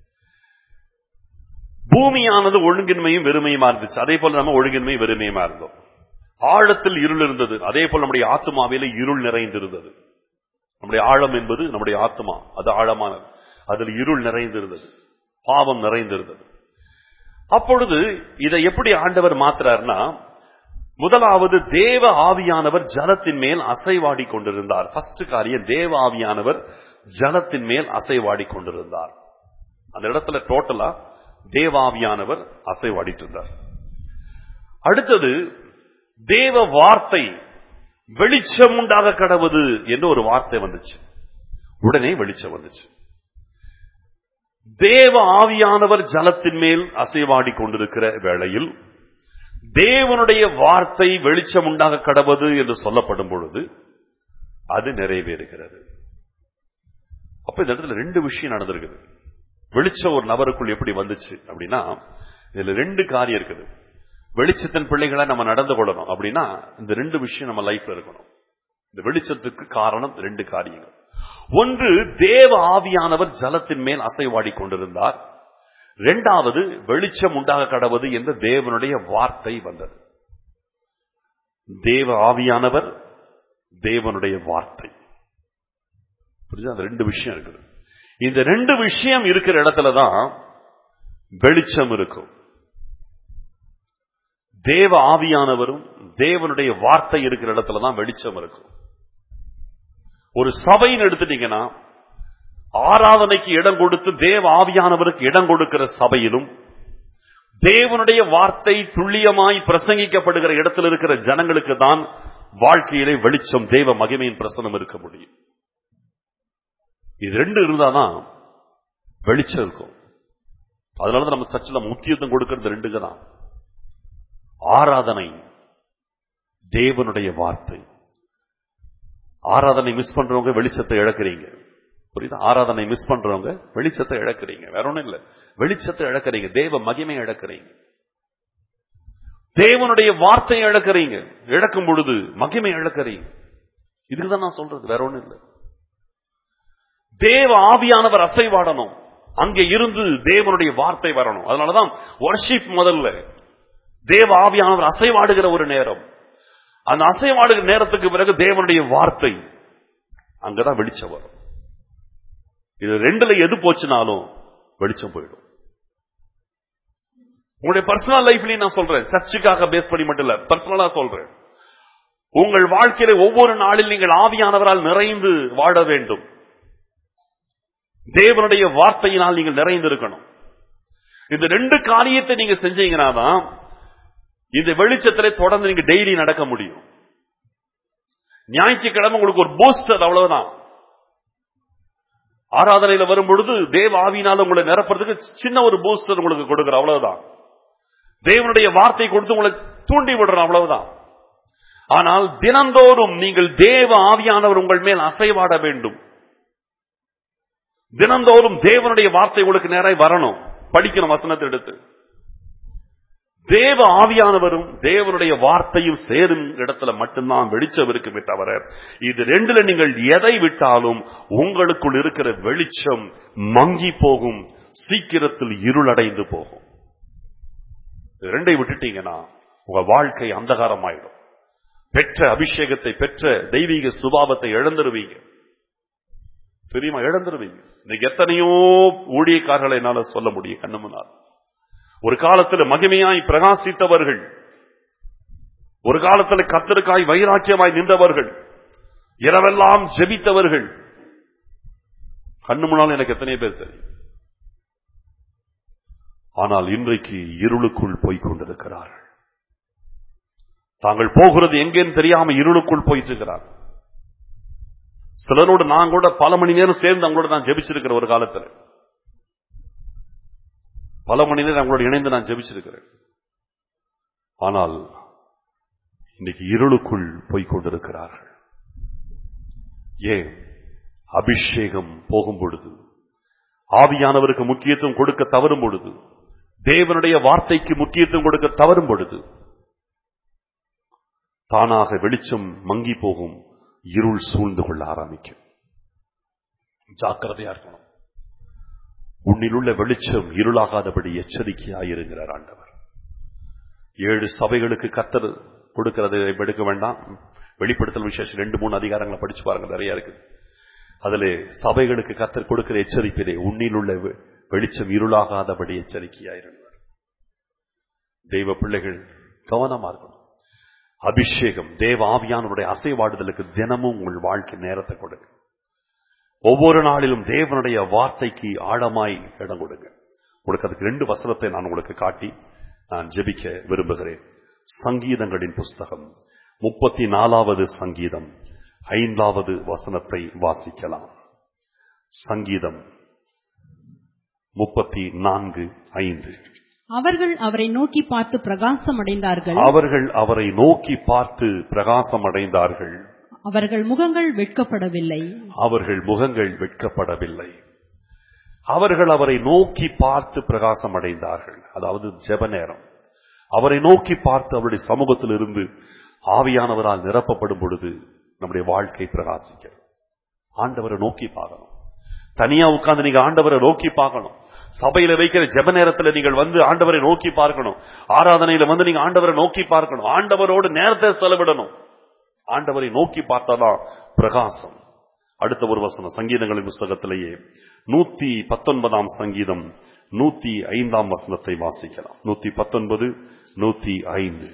பூமியானது ஒழுங்கின்மையும் வெறுமையுமா இருந்துச்சு அதே போல நம்ம ஒழுங்கின்மை வெறுமையுமா இருந்தோம் ஆழத்தில் இருள் இருந்தது அதே போல நம்முடைய ஆத்மாவில இருள் நிறைந்திருந்தது நம்முடைய ஆழம் என்பது நம்முடைய ஆத்மா அது ஆழமானது அதில் இருள் நிறைந்திருந்தது பாவம் நிறைந்திருந்தது அப்பொழுது இதை எப்படி ஆண்டவர் மாத்துறாருன்னா முதலாவது தேவ ஆவியானவர் ஜலத்தின் மேல் அசைவாடி கொண்டிருந்தார் ஃபர்ஸ்ட் காரியம் தேவ ஆவியானவர் ஜலத்தின் மேல் அசைவாடி கொண்டிருந்தார் அந்த இடத்துல டோட்டலா தேவாவியானவர் அசைவாடிட்டு இருந்தார் அடுத்தது தேவ வார்த்தை வெளிச்சம் உண்டாக கடவுது என்று ஒரு வார்த்தை வந்துச்சு உடனே வெளிச்சம் வந்துச்சு தேவ ஆவியானவர் ஜலத்தின் மேல் அசைவாடி கொண்டிருக்கிற வேளையில் தேவனுடைய வார்த்தை வெளிச்சம் உண்டாக கடவது என்று சொல்லப்படும் பொழுது அது நிறைவேறுகிறது அப்ப இந்த இடத்துல ரெண்டு விஷயம் வெளிச்சத்தின் பிள்ளைகளா நம்ம நடந்து கொள்ளணும் அப்படின்னா இந்த ரெண்டு விஷயம் நம்ம லைஃப்ல இருக்கணும் இந்த வெளிச்சத்துக்கு காரணம் ரெண்டு காரியங்கள் ஒன்று தேவ ஆவியானவர் ஜலத்தின் மேல் அசைவாடி கொண்டிருந்தார் இரண்டாவது வெளிச்சம் உண்டாக கடவது என்ற தேவனுடைய வார்த்தை வந்தது தேவ ஆவியானவர் தேவனுடைய வார்த்தை புரியுதா அந்த ரெண்டு விஷயம் இருக்குது இந்த ரெண்டு விஷயம் இருக்கிற இடத்துல தான் வெளிச்சம் இருக்கும் தேவ ஆவியானவரும் தேவனுடைய வார்த்தை இருக்கிற இடத்துல தான் வெளிச்சம் இருக்கும் ஒரு சபைன்னு எடுத்துட்டீங்கன்னா ஆராதனைக்கு இடம் கொடுத்து தேவ ஆவியானவருக்கு இடம் கொடுக்கிற சபையிலும் தேவனுடைய வார்த்தை துல்லியமாய் பிரசங்கிக்கப்படுகிற இடத்தில் இருக்கிற ஜனங்களுக்கு தான் வாழ்க்கையிலே வெளிச்சம் தேவ மகிமையின் பிரசனம் இருக்க முடியும் இது ரெண்டு இருந்தாதான் வெளிச்சம் இருக்கும் அதனாலதான் நம்ம சர்ச்சில் முக்கியத்துவம் கொடுக்கிறது ரெண்டுக்கு தான் ஆராதனை தேவனுடைய வார்த்தை ஆராதனை மிஸ் பண்றவங்க வெளிச்சத்தை இழக்கிறீங்க புரியுதா ஆராதனை மிஸ் பண்றவங்க வெளிச்சத்தை இழக்கிறீங்க வேற ஒண்ணும் இல்ல வெளிச்சத்தை இழக்கிறீங்க தேவ மகிமை இழக்கிறீங்க தேவனுடைய வார்த்தையை இழக்கிறீங்க இழக்கும் பொழுது மகிமை இழக்கிறீங்க இதுக்குதான் நான் சொல்றது வேற ஒண்ணும் இல்ல தேவ ஆவியானவர் அசைவாடணும் அங்கே இருந்து தேவனுடைய வார்த்தை வரணும் அதனாலதான் வர்ஷிப் முதல்ல தேவ ஆவியானவர் அசைவாடுகிற ஒரு நேரம் அந்த அசைவாடுகிற நேரத்துக்கு பிறகு தேவனுடைய வார்த்தை அங்கதான் வெளிச்சம் வரும் இது ரெண்டுல எது போச்சுனாலும் வெளிச்சம் போயிடும் உங்களுடைய பர்சனல் லைஃப்லயும் நான் சொல்றேன் சர்ச்சுக்காக பேஸ் பண்ணி மட்டும் இல்ல பர்சனலா சொல்றேன் உங்கள் வாழ்க்கையில ஒவ்வொரு நாளில் நீங்கள் ஆவியானவரால் நிறைந்து வாழ வேண்டும் தேவனுடைய வார்த்தையினால் நீங்கள் நிறைந்து இருக்கணும் இந்த ரெண்டு காரியத்தை நீங்க செஞ்சீங்கன்னா தான் இந்த வெளிச்சத்திலே தொடர்ந்து நீங்க டெய்லி நடக்க முடியும் ஞாயிற்றுக்கிழமை உங்களுக்கு ஒரு பூஸ்டர் அவ்வளவுதான் ஆராதனையில வரும் பொழுது தேவ ஆவியினால உங்களை நிரப்புறதுக்கு சின்ன ஒரு பூஸ்டர் உங்களுக்கு கொடுக்குற அவ்வளவுதான் தேவனுடைய வார்த்தை கொடுத்து உங்களை தூண்டி விடுறோம் அவ்வளவுதான் ஆனால் தினந்தோறும் நீங்கள் தேவ ஆவியானவர் உங்கள் மேல் அசைவாட வேண்டும் தினந்தோறும் தேவனுடைய வார்த்தை உங்களுக்கு நேராக வரணும் படிக்கணும் வசனத்தை எடுத்து தேவ ஆவியானவரும் தேவனுடைய வார்த்தையும் சேரும் இடத்துல மட்டும்தான் வெளிச்சம் இருக்குமே தவிர இது ரெண்டுல நீங்கள் எதை விட்டாலும் உங்களுக்குள் இருக்கிற வெளிச்சம் மங்கி போகும் சீக்கிரத்தில் இருளடைந்து போகும் இது ரெண்டை விட்டுட்டீங்கன்னா உங்க வாழ்க்கை அந்தகாரமாயிடும் பெற்ற அபிஷேகத்தை பெற்ற தெய்வீக சுபாவத்தை இழந்துருவீங்க தெரியுமா இழந்துருவீங்க இன்னைக்கு எத்தனையோ ஊழியக்காரர்களை என்னால சொல்ல முடியும் கண்ணு முன்னால் ஒரு காலத்தில் மகிமையாய் பிரகாசித்தவர்கள் ஒரு காலத்தில் கத்தருக்காய் வைராக்கியமாய் நின்றவர்கள் இரவெல்லாம் ஜெபித்தவர்கள் கண்ணு முன்னால் எனக்கு எத்தனை பேர் தெரியும் ஆனால் இன்றைக்கு இருளுக்குள் போய்க் கொண்டிருக்கிறார்கள் தாங்கள் போகிறது எங்கேன்னு தெரியாம இருளுக்குள் போயிட்டு இருக்கிறார் சிலரோடு நான் கூட பல மணி நேரம் சேர்ந்து அவங்களோட நான் ஜெபிச்சிருக்கிற ஒரு காலத்தில் பல மணி நேரம் அவங்களோட இணைந்து நான் ஜெபிச்சிருக்கிறேன் ஆனால் இன்னைக்கு இருளுக்குள் போய்க் கொண்டிருக்கிறார்கள் ஏன் அபிஷேகம் போகும் பொழுது ஆவியானவருக்கு முக்கியத்துவம் கொடுக்க தவறும் பொழுது தேவனுடைய வார்த்தைக்கு முக்கியத்துவம் கொடுக்க தவறும் பொழுது தானாக வெளிச்சம் மங்கி போகும் இருள் சூழ்ந்து கொள்ள ஆரம்பிக்கும் ஜாக்கிரதையா இருக்கணும் உன்னிலுள்ள வெளிச்சம் இருளாகாதபடி எச்சரிக்கையாயிருக்கிறார் ஆண்டவர் ஏழு சபைகளுக்கு கத்தர் கொடுக்கிறது எடுக்க வேண்டாம் வெளிப்படுத்தல் விசேஷம் ரெண்டு மூணு அதிகாரங்களை படிச்சு பாருங்க நிறைய இருக்கு அதுல சபைகளுக்கு கத்தர் கொடுக்கிற எச்சரிப்பிலே உன்னிலுள்ள வெளிச்சம் இருளாகாதபடி எச்சரிக்கையாயிருந்தார் தெய்வ பிள்ளைகள் கவனமா இருக்கணும் அபிஷேகம் தேவ ஆவியானவருடைய அசைவாடுதலுக்கு தினமும் உங்கள் வாழ்க்கை நேரத்தை கொடுங்க ஒவ்வொரு நாளிலும் தேவனுடைய வார்த்தைக்கு ஆழமாய் இடம் கொடுங்க உங்களுக்கு அதுக்கு ரெண்டு வசனத்தை நான் உங்களுக்கு காட்டி நான் ஜெபிக்க விரும்புகிறேன் சங்கீதங்களின் புஸ்தகம் முப்பத்தி நாலாவது சங்கீதம் ஐந்தாவது வசனத்தை வாசிக்கலாம் சங்கீதம் முப்பத்தி நான்கு ஐந்து அவர்கள் அவரை நோக்கி பார்த்து பிரகாசம் அடைந்தார்கள் அவர்கள் அவரை நோக்கி பார்த்து பிரகாசம் அடைந்தார்கள் அவர்கள் முகங்கள் வெட்கப்படவில்லை அவர்கள் முகங்கள் வெட்கப்படவில்லை அவர்கள் அவரை நோக்கி பார்த்து பிரகாசம் அடைந்தார்கள் அதாவது ஜெப நேரம் அவரை நோக்கி பார்த்து அவருடைய சமூகத்தில் இருந்து ஆவியானவரால் நிரப்பப்படும் பொழுது நம்முடைய வாழ்க்கை பிரகாசிக்கிறது ஆண்டவரை நோக்கி பார்க்கணும் தனியா உட்கார்ந்து நீங்க ஆண்டவரை நோக்கி பார்க்கணும் சபையில வைக்கிற ஜெப நேரத்துல நீங்கள் வந்து ஆண்டவரை நோக்கி பார்க்கணும் ஆராதனையில வந்து நீங்க ஆண்டவரை நோக்கி பார்க்கணும் ஆண்டவரோடு நேரத்தை செலவிடணும் ஆண்டவரை நோக்கி பார்த்தாதான் பிரகாசம் அடுத்த ஒரு வசனம் சங்கீதங்களின் புஸ்தகத்திலேயே நூத்தி பத்தொன்பதாம் சங்கீதம் நூத்தி ஐந்தாம் வசனத்தை வாசிக்கலாம் நூத்தி பத்தொன்பது நூத்தி ஐந்து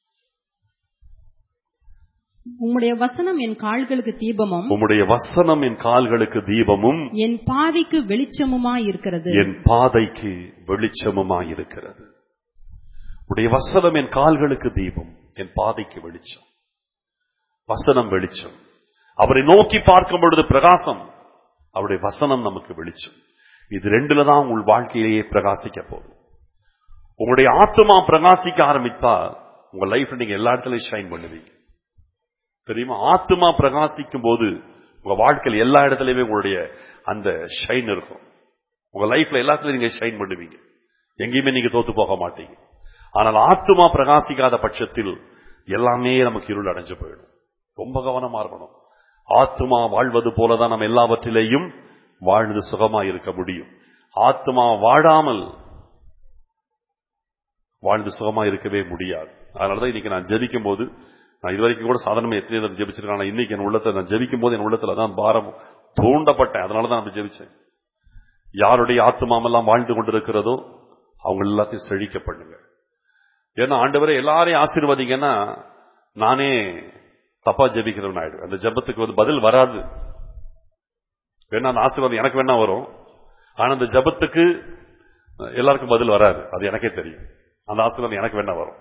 உம்முடைய வசனம் என் கால்களுக்கு தீபமும் உம்முடைய வசனம் என் கால்களுக்கு தீபமும் என் பாதைக்கு வெளிச்சமுமாய் இருக்கிறது என் பாதைக்கு வெளிச்சமுமாயிருக்கிறது உடைய வசனம் என் கால்களுக்கு தீபம் என் பாதைக்கு வெளிச்சம் வசனம் வெளிச்சம் அவரை நோக்கி பார்க்கும் பொழுது பிரகாசம் அவருடைய வசனம் நமக்கு வெளிச்சம் இது ரெண்டுல தான் உங்கள் வாழ்க்கையிலேயே பிரகாசிக்க போகுது உங்களுடைய ஆத்மா பிரகாசிக்க ஆரம்பித்தா உங்க லைஃப்ல நீங்க எல்லா இடத்துலயும் ஷைன் பண்ணுவீங்க தெரியுமா ஆத்மா பிரகாசிக்கும் போது உங்க வாழ்க்கையில் எல்லா இடத்துலயுமே உங்களுடைய அந்த ஷைன் இருக்கும் உங்க லைஃப்ல எல்லாத்துலயும் நீங்க ஷைன் பண்ணுவீங்க எங்கேயுமே நீங்க தோத்து போக மாட்டீங்க ஆனால் ஆத்மா பிரகாசிக்காத பட்சத்தில் எல்லாமே நமக்கு இருள் அடைஞ்சு போயிடும் ரொம்ப கவனமா இருக்கணும் ஆத்மா வாழ்வது போலதான் நம்ம எல்லாவற்றிலேயும் வாழ்ந்து சுகமா இருக்க முடியும் ஆத்மா வாழாமல் வாழ்ந்து சுகமா இருக்கவே முடியாது அதனாலதான் இன்னைக்கு நான் ஜெபிக்கும் போது நான் இதுவரைக்கும் கூட சாதாரணமா எத்தனை தடவை ஜெபிச்சிருக்கேன் ஆனா இன்னைக்கு என் உள்ளத்தை நான் ஜெபிக்கும் போது என் உள்ளத்துல தான் பாரம் தூண்டப்பட்டேன் அதனாலதான் அப்படி ஜெபிச்சேன் யாருடைய ஆத்மாமெல்லாம் வாழ்ந்து கொண்டிருக்கிறதோ அவங்க எல்லாத்தையும் செழிக்க பண்ணுங்க ஏன்னா ஆண்டவரே எல்லாரையும் ஆசீர்வதிங்கன்னா நானே தப்பா ஜெபிக்கிறவன் ஆயிடும் அந்த ஜெபத்துக்கு வந்து பதில் வராது வேணா அந்த ஆசீர்வாதம் எனக்கு வேணா வரும் ஆனா அந்த ஜெபத்துக்கு எல்லாருக்கும் பதில் வராது அது எனக்கே தெரியும் அந்த ஆசீர்வாதம் எனக்கு வேணா வரும்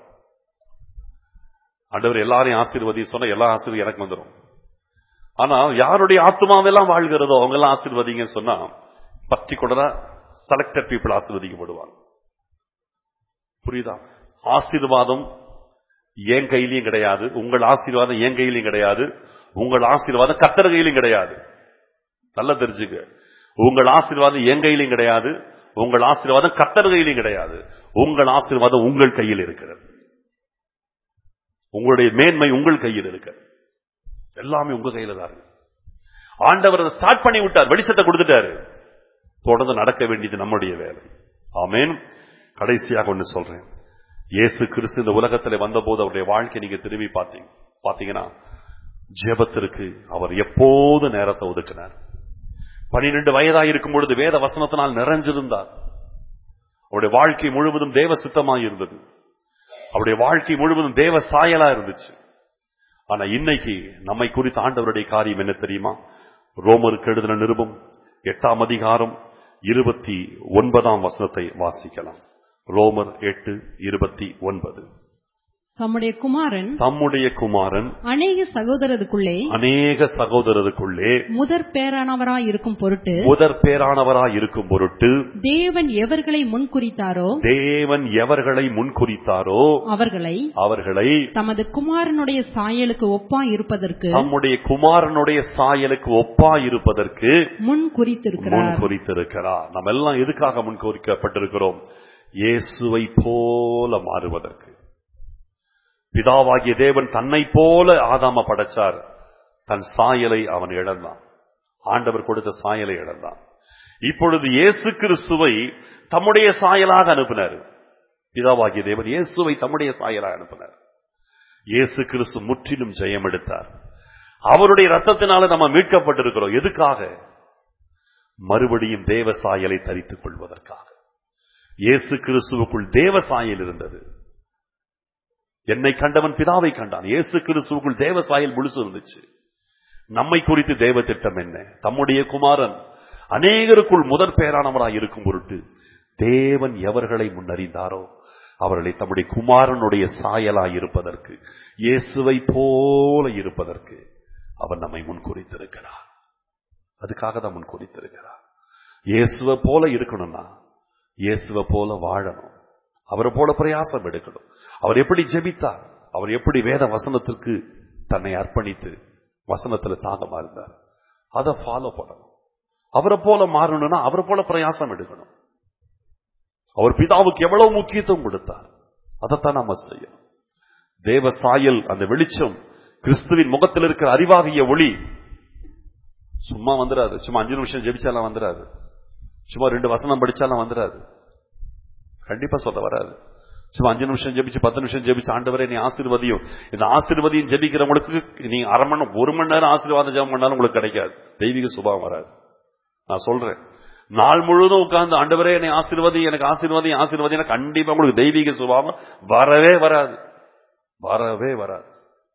ஆண்டவர் எல்லாரையும் ஆசீர்வதி சொன்னா எல்லா ஆசீர்வாதம் எனக்கு வந்துடும் ஆனா யாருடைய ஆத்மாவெல்லாம் வாழ்கிறதோ அவங்க எல்லாம் ஆசீர்வதிங்கன்னு சொன்னா பர்டிகுலரா செலக்டட் பீப்புள் ஆசீர்வதிக்கப்படுவாங்க புரியுதா ஆசீர்வாதம் என் கையிலையும் கிடையாது உங்கள் ஆசீர்வாதம் என் கையிலையும் கிடையாது உங்கள் ஆசீர்வாதம் கத்தர் கையிலும் கிடையாது நல்லா தெரிஞ்சுக்க உங்கள் ஆசீர்வாதம் என் கையிலும் கிடையாது உங்கள் ஆசீர்வாதம் கத்தர் கையிலும் கிடையாது உங்கள் ஆசீர்வாதம் உங்கள் கையில் இருக்கிறது உங்களுடைய மேன்மை உங்கள் கையில் இருக்கிறது எல்லாமே உங்க கையில தான் இருக்கு ஆண்டவர் அதை ஸ்டார்ட் பண்ணி விட்டார் வெளிச்சத்தை கொடுத்துட்டாரு தொடர்ந்து நடக்க வேண்டியது நம்முடைய வேலை ஆமேன் கடைசியாக ஒன்று சொல்றேன் இயேசு கிறிஸ்து இந்த உலகத்தில் வந்தபோது அவருடைய வாழ்க்கை நீங்க திரும்பி பார்த்தீங்க பாத்தீங்கன்னா ஜெபத்திற்கு அவர் எப்போது நேரத்தை ஒதுக்கினார் பனிரெண்டு வயதாக இருக்கும் பொழுது வேத வசனத்தினால் நிறைஞ்சிருந்தார் அவருடைய வாழ்க்கை முழுவதும் தேவ சித்தமாக இருந்தது அவருடைய வாழ்க்கை முழுவதும் தேவ சாயலா இருந்துச்சு ஆனா இன்னைக்கு நம்மை குறித்து ஆண்டவருடைய காரியம் என்ன தெரியுமா ரோமருக்கு எழுதின நிருபம் எட்டாம் அதிகாரம் இருபத்தி ஒன்பதாம் வசனத்தை வாசிக்கலாம் ரோமர் எட்டு இருபத்தி ஒன்பது தம்முடைய குமாரன் தம்முடைய குமாரன் அநேக சகோதரருக்குள்ளே அநேக சகோதரருக்குள்ளே முதற் பேரானவராய் இருக்கும் பொருட்டு முதற் பேரானவராய் இருக்கும் பொருட்டு தேவன் எவர்களை முன்குறித்தாரோ தேவன் எவர்களை முன்குறித்தாரோ அவர்களை அவர்களை தமது குமாரனுடைய சாயலுக்கு ஒப்பா இருப்பதற்கு தம்முடைய குமாரனுடைய சாயலுக்கு ஒப்பா இருப்பதற்கு முன் குறித்திருக்கிறார் முன் குறித்திருக்கிறார் நம்ம எல்லாம் எதுக்காக முன் குறிக்கப்பட்டிருக்கிறோம் இயேசுவை போல மாறுவதற்கு பிதாவாகிய தேவன் தன்னை போல ஆதாம படைச்சார் தன் சாயலை அவன் இழந்தான் ஆண்டவர் கொடுத்த சாயலை இழந்தான் இப்பொழுது இயேசு கிறிஸ்துவை தம்முடைய சாயலாக அனுப்பினார் பிதாவாகிய தேவன் இயேசுவை தம்முடைய சாயலாக அனுப்பினார் இயேசு கிறிஸ்து முற்றிலும் ஜெயம் எடுத்தார் அவருடைய ரத்தத்தினால நம்ம மீட்கப்பட்டிருக்கிறோம் எதுக்காக மறுபடியும் தேவ சாயலை தரித்துக் கொள்வதற்காக இயேசு கிறிஸ்துவுக்குள் தேவ சாயல் இருந்தது என்னை கண்டவன் பிதாவை கண்டான் இயேசு கிறிஸ்துவுக்குள் தேவ சாயல் முழுசு இருந்துச்சு நம்மை குறித்து தேவ திட்டம் என்ன தம்முடைய குமாரன் அநேகருக்குள் முதற் பேரானவராய் இருக்கும் பொருட்டு தேவன் எவர்களை முன்னறிந்தாரோ அவர்களை தம்முடைய குமாரனுடைய சாயலாய் இருப்பதற்கு இயேசுவை போல இருப்பதற்கு அவர் நம்மை முன்குறித்திருக்கிறார் அதுக்காக தான் முன்குறித்திருக்கிறார் இயேசுவை போல இருக்கணும்னா இயேசுவை போல வாழணும் அவரை போல பிரயாசம் எடுக்கணும் அவர் எப்படி ஜெபித்தார் அவர் எப்படி வேத வசனத்திற்கு தன்னை அர்ப்பணித்து வசனத்துல தாகமா இருந்தார் அதை ஃபாலோ பண்ணணும் அவரை போல மாறணும்னா அவரை போல பிரயாசம் எடுக்கணும் அவர் பிதாவுக்கு எவ்வளவு முக்கியத்துவம் கொடுத்தார் அதைத்தான் நாம செய்யணும் தேவ சாயல் அந்த வெளிச்சம் கிறிஸ்துவின் முகத்தில் இருக்கிற அறிவாகிய ஒளி சும்மா வந்துடாது சும்மா அஞ்சு நிமிஷம் ஜெபிச்சாலாம் வந்துடாது சும்மா ரெண்டு வசனம் படிச்சாலாம் வந்துடாது கண்டிப்பா சொல்ல வராது சும்மா அஞ்சு நிமிஷம் ஜெபிச்சு பத்து நிமிஷம் ஜெபிச்சு ஆண்டவரே நீ ஆசீர்வதியும் இந்த ஆசீர்வதியும் ஜெபிக்கிறவங்களுக்கு நீ அரை மணி நேரம், ஒரு மணி நேரம் ஆசீர்வாதம் ஜெபம் பண்ணாலும் உங்களுக்கு கிடைக்காது தெய்வீக சுபாவம் வராது நான் சொல்றேன் நாள் முழுவதும் உட்கார்ந்து ஆண்டவரே என்னை ஆசீர்வதி எனக்கு ஆசீர்வதி ஆசீர்வதி கண்டிப்பா உங்களுக்கு தெய்வீக சுபாவம் வரவே வராது வரவே வராது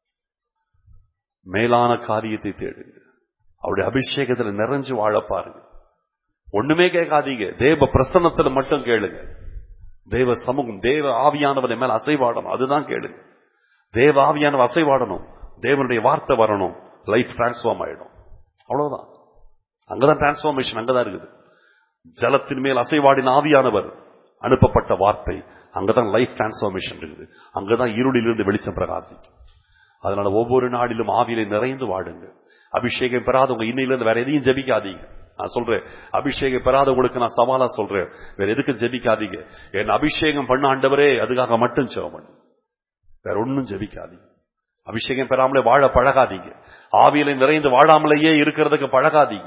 மேலான காரியத்தை தேடுங்க அவருடைய அபிஷேகத்துல நிறைஞ்சு வாழ பாருங்க ஒண்ணுமே கேட்காதீங்க தேவ பிரசன்னத்துல மட்டும் கேளுங்க தேவ சமூகம் தேவ ஆவியானவனை மேல அசைவாடணும் அதுதான் கேளுங்க தேவ ஆவியானவர் அசைவாடணும் தேவனுடைய வார்த்தை வரணும் லைஃப் டிரான்ஸ்ஃபார்ம் ஆயிடும் அவ்வளவுதான் அங்கதான் டிரான்ஸ்பார்மேஷன் அங்கதான் இருக்குது ஜலத்தின் மேல் அசைவாடின ஆவியானவர் அனுப்பப்பட்ட வார்த்தை அங்கதான் லைஃப் டிரான்ஸ்பார்மேஷன் இருக்குது அங்கதான் இருளிலிருந்து வெளிச்சம் பிரகாசிக்கும் அதனால ஒவ்வொரு நாளிலும் ஆவியிலே நிறைந்து வாடுங்க அபிஷேகம் பெறாதவங்க இன்னையிலிருந்து வேற எதையும் ஜெபிக்காதீங்க நான் சொல்றேன் அபிஷேகம் பெறாதவங்களுக்கு நான் சவாலா சொல்றேன் வேற எதுக்கும் ஜெபிக்காதீங்க என் அபிஷேகம் பண்ண ஆண்டவரே அதுக்காக மட்டும் ஜெபம் பண்ணு வேற ஒண்ணும் ஜெபிக்காதீங்க அபிஷேகம் பெறாமலே வாழ பழகாதீங்க ஆவியில நிறைந்து வாழாமலேயே இருக்கிறதுக்கு பழகாதீங்க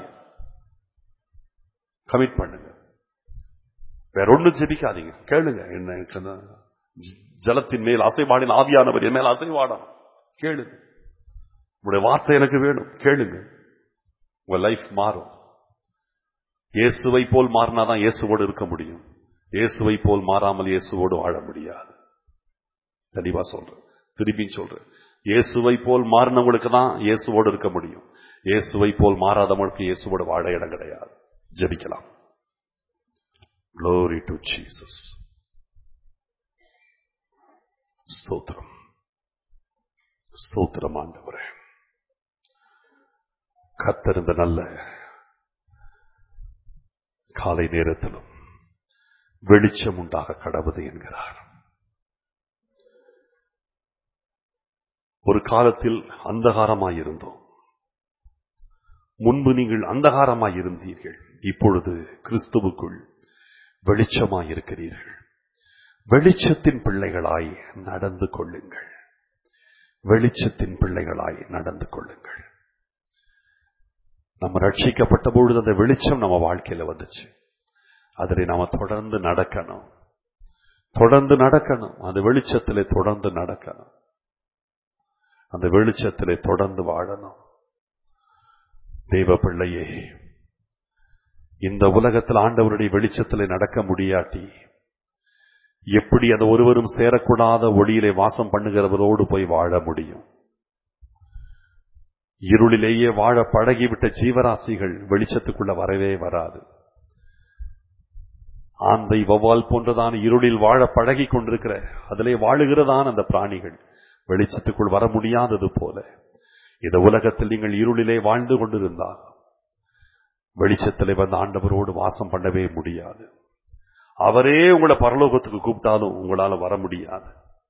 கமிட் பண்ணுங்க வேற ஒண்ணும் ஜெபிக்காதீங்க கேளுங்க என்ன எனக்கு என்ன? ஜ- ஜலத்தின் மேல் அசைவாடின ஆவியானவர் என் மேல் அசைவாடம் கேளுங்க உங்களுடைய வார்த்தை எனக்கு வேணும் கேளுங்க உங்க லைஃப் மாறும் இயேசுவை போல் மாறினாதான் இயேசுவோடு இருக்க முடியும் இயேசுவை போல் மாறாமல் இயேசுவோடு வாழ முடியாது தெளிவா சொல்றேன் திருப்பி சொல்றேன் இயேசுவை போல் மாறினவங்களுக்கு தான் இயேசுவோடு இருக்க முடியும் இயேசுவை போல் மாறாதவங்களுக்கு இயேசுவோடு வாழ இடம் கிடையாது ஜெபிக்கலாம் Glory to Jesus. ஸ்தோத்திரம் ஸ்தோத்திரம் ஆண்டவரே கத்தறிந்த நல்ல காலை நேரத்திலும் வெளிச்சம் உண்டாக கடவுது என்கிறார் ஒரு காலத்தில் அந்தகாரமாயிருந்தோம் முன்பு நீங்கள் அந்தகாரமாயிருந்தீர்கள் இப்பொழுது கிறிஸ்துவுக்குள் வெளிச்சமாயிருக்கிறீர்கள் வெளிச்சத்தின் பிள்ளைகளாய் நடந்து கொள்ளுங்கள் வெளிச்சத்தின் பிள்ளைகளாய் நடந்து கொள்ளுங்கள் நம்ம ரட்சிக்கப்பட்ட பொழுது அந்த வெளிச்சம் நம்ம வாழ்க்கையில வந்துச்சு அதில் நாம தொடர்ந்து நடக்கணும் தொடர்ந்து நடக்கணும் அந்த வெளிச்சத்திலே தொடர்ந்து நடக்கணும் அந்த வெளிச்சத்திலே தொடர்ந்து வாழணும் தெய்வ பிள்ளையே இந்த உலகத்தில் ஆண்டவருடைய வெளிச்சத்திலே நடக்க முடியாட்டி எப்படி அந்த ஒருவரும் சேரக்கூடாத ஒளியிலே வாசம் பண்ணுகிறவரோடு போய் வாழ முடியும் இருளிலேயே வாழ பழகிவிட்ட ஜீவராசிகள் வெளிச்சத்துக்குள்ள வரவே வராது ஆந்தை வௌவால் போன்றதான இருளில் வாழ பழகி கொண்டிருக்கிற அதிலே வாழுகிறதான அந்த பிராணிகள் வெளிச்சத்துக்குள் வர முடியாதது போல இந்த உலகத்தில் நீங்கள் இருளிலே வாழ்ந்து கொண்டிருந்தால் வெளிச்சத்திலே வந்து ஆண்டவரோடு வாசம் பண்ணவே முடியாது அவரே உங்களை பரலோகத்துக்கு கூப்பிட்டாலும் உங்களால வர முடியாது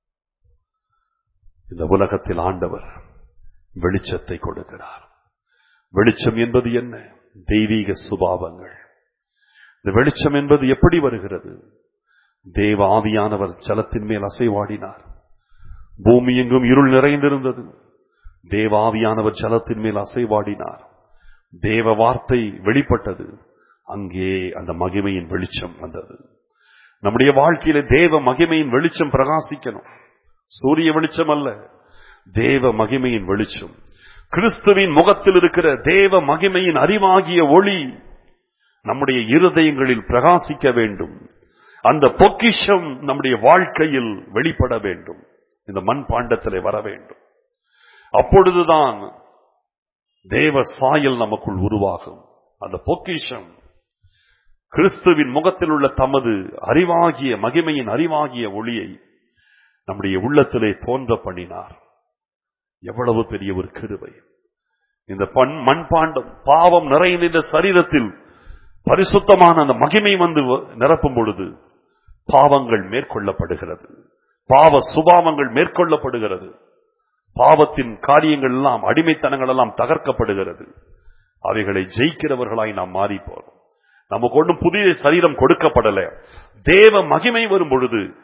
இந்த உலகத்தில் ஆண்டவர் வெளிச்சத்தை கொடுக்கிறார் வெளிச்சம் என்பது என்ன தெய்வீக சுபாவங்கள் இந்த வெளிச்சம் என்பது எப்படி வருகிறது தேவ ஆவியானவர் ஜலத்தின் மேல் அசைவாடினார் பூமி எங்கும் இருள் நிறைந்திருந்தது தேவ ஆவியானவர் ஜலத்தின் மேல் அசைவாடினார் தேவ வார்த்தை வெளிப்பட்டது அங்கே அந்த மகிமையின் வெளிச்சம் வந்தது நம்முடைய வாழ்க்கையில தேவ மகிமையின் வெளிச்சம் பிரகாசிக்கணும் சூரிய வெளிச்சம் அல்ல தேவ மகிமையின் வெளிச்சம் கிறிஸ்துவின் முகத்தில் இருக்கிற தேவ மகிமையின் அறிவாகிய ஒளி நம்முடைய இருதயங்களில் பிரகாசிக்க வேண்டும் அந்த பொக்கிஷம் நம்முடைய வாழ்க்கையில் வெளிப்பட வேண்டும் இந்த மண் பாண்டத்திலே வர வேண்டும் அப்பொழுதுதான் தேவ சாயல் நமக்குள் உருவாகும் அந்த பொக்கிஷம் கிறிஸ்துவின் முகத்தில் உள்ள தமது அறிவாகிய மகிமையின் அறிவாகிய ஒளியை நம்முடைய உள்ளத்திலே தோன்ற பண்ணினார் எவ்வளவு பெரிய ஒரு கிருபை இந்த பண் மண்பாண்டம் பாவம் நிறைந்த இந்த சரீரத்தில் பரிசுத்தமான அந்த மகிமை வந்து நிரப்பும் பொழுது பாவங்கள் மேற்கொள்ளப்படுகிறது பாவ சுபாவங்கள் மேற்கொள்ளப்படுகிறது பாவத்தின் காரியங்கள் எல்லாம் அடிமைத்தனங்கள் எல்லாம் தகர்க்கப்படுகிறது அவைகளை ஜெயிக்கிறவர்களாய் நாம் மாறி போறோம் நமக்கு ஒன்றும் புதிய சரீரம் கொடுக்கப்படல தேவ மகிமை வரும் பொழுது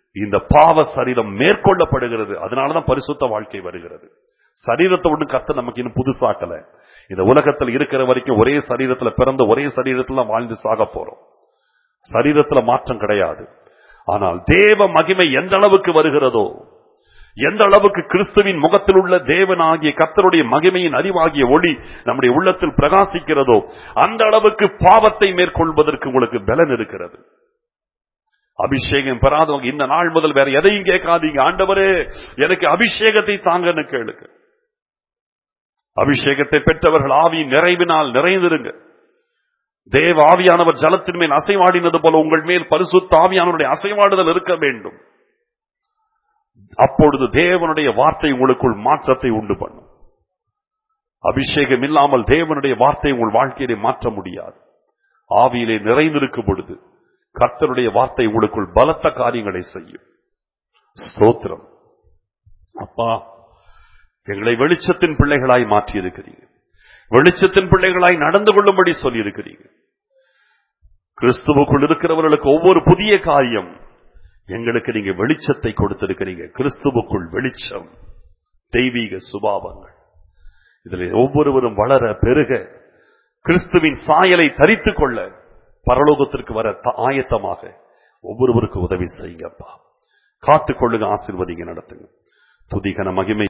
இந்த பாவ சரீரம் மேற்கொள்ளப்படுகிறது அதனாலதான் பரிசுத்த வாழ்க்கை வருகிறது சரீரத்தை ஒண்ணு கத்த நமக்கு இன்னும் புதுசாக்கல இந்த உலகத்தில் இருக்கிற வரைக்கும் ஒரே சரீரத்துல பிறந்த ஒரே சரீரத்துல வாழ்ந்து சாக போறோம் சரீரத்துல மாற்றம் கிடையாது ஆனால் தேவ மகிமை எந்த அளவுக்கு வருகிறதோ எந்த அளவுக்கு கிறிஸ்துவின் முகத்தில் உள்ள தேவனாகிய கர்த்தருடைய மகிமையின் அறிவாகிய ஒளி நம்முடைய உள்ளத்தில் பிரகாசிக்கிறதோ அந்த அளவுக்கு பாவத்தை மேற்கொள்வதற்கு உங்களுக்கு பலன் இருக்கிறது அபிஷேகம் பெறாதவங்க இந்த நாள் முதல் வேற எதையும் கேட்காதீங்க ஆண்டவரே எனக்கு அபிஷேகத்தை தாங்கன்னு கேளுங்க அபிஷேகத்தை பெற்றவர்கள் ஆவியின் நிறைவினால் நிறைந்திருங்க தேவ ஆவியானவர் ஜலத்தின் மேல் அசைவாடினது போல உங்கள் மேல் பரிசுத்த ஆவியானவருடைய அசைவாடுதல் இருக்க வேண்டும் அப்பொழுது தேவனுடைய வார்த்தை உங்களுக்குள் மாற்றத்தை உண்டு பண்ணும் அபிஷேகம் இல்லாமல் தேவனுடைய வார்த்தை உங்கள் வாழ்க்கையிலே மாற்ற முடியாது ஆவியிலே நிறைந்திருக்கும் பொழுது கர்த்தருடைய வார்த்தை உங்களுக்குள் பலத்த காரியங்களை செய்யும் ஸ்தோத்திரம் அப்பா எங்களை வெளிச்சத்தின் பிள்ளைகளாய் மாற்றி இருக்கிறீங்க வெளிச்சத்தின் பிள்ளைகளாய் நடந்து கொள்ளும்படி சொல்லி இருக்கிறீங்க கிறிஸ்துவுக்குள் இருக்கிறவர்களுக்கு ஒவ்வொரு புதிய காரியம் எங்களுக்கு நீங்க வெளிச்சத்தை கொடுத்திருக்கிறீங்க கிறிஸ்துவுக்குள் வெளிச்சம் தெய்வீக சுபாவங்கள் இதில் ஒவ்வொருவரும் வளர பெருக கிறிஸ்துவின் சாயலை தரித்துக் கொள்ள பரலோகத்திற்கு வர த- ஆயத்தமாக ஒவ்வொருவருக்கு உதவி செய்யுங்கப்பா காத்துக்கொள்ளுங்க ஆசிர்வதிங்க நடத்துங்க துதிகன மகிமை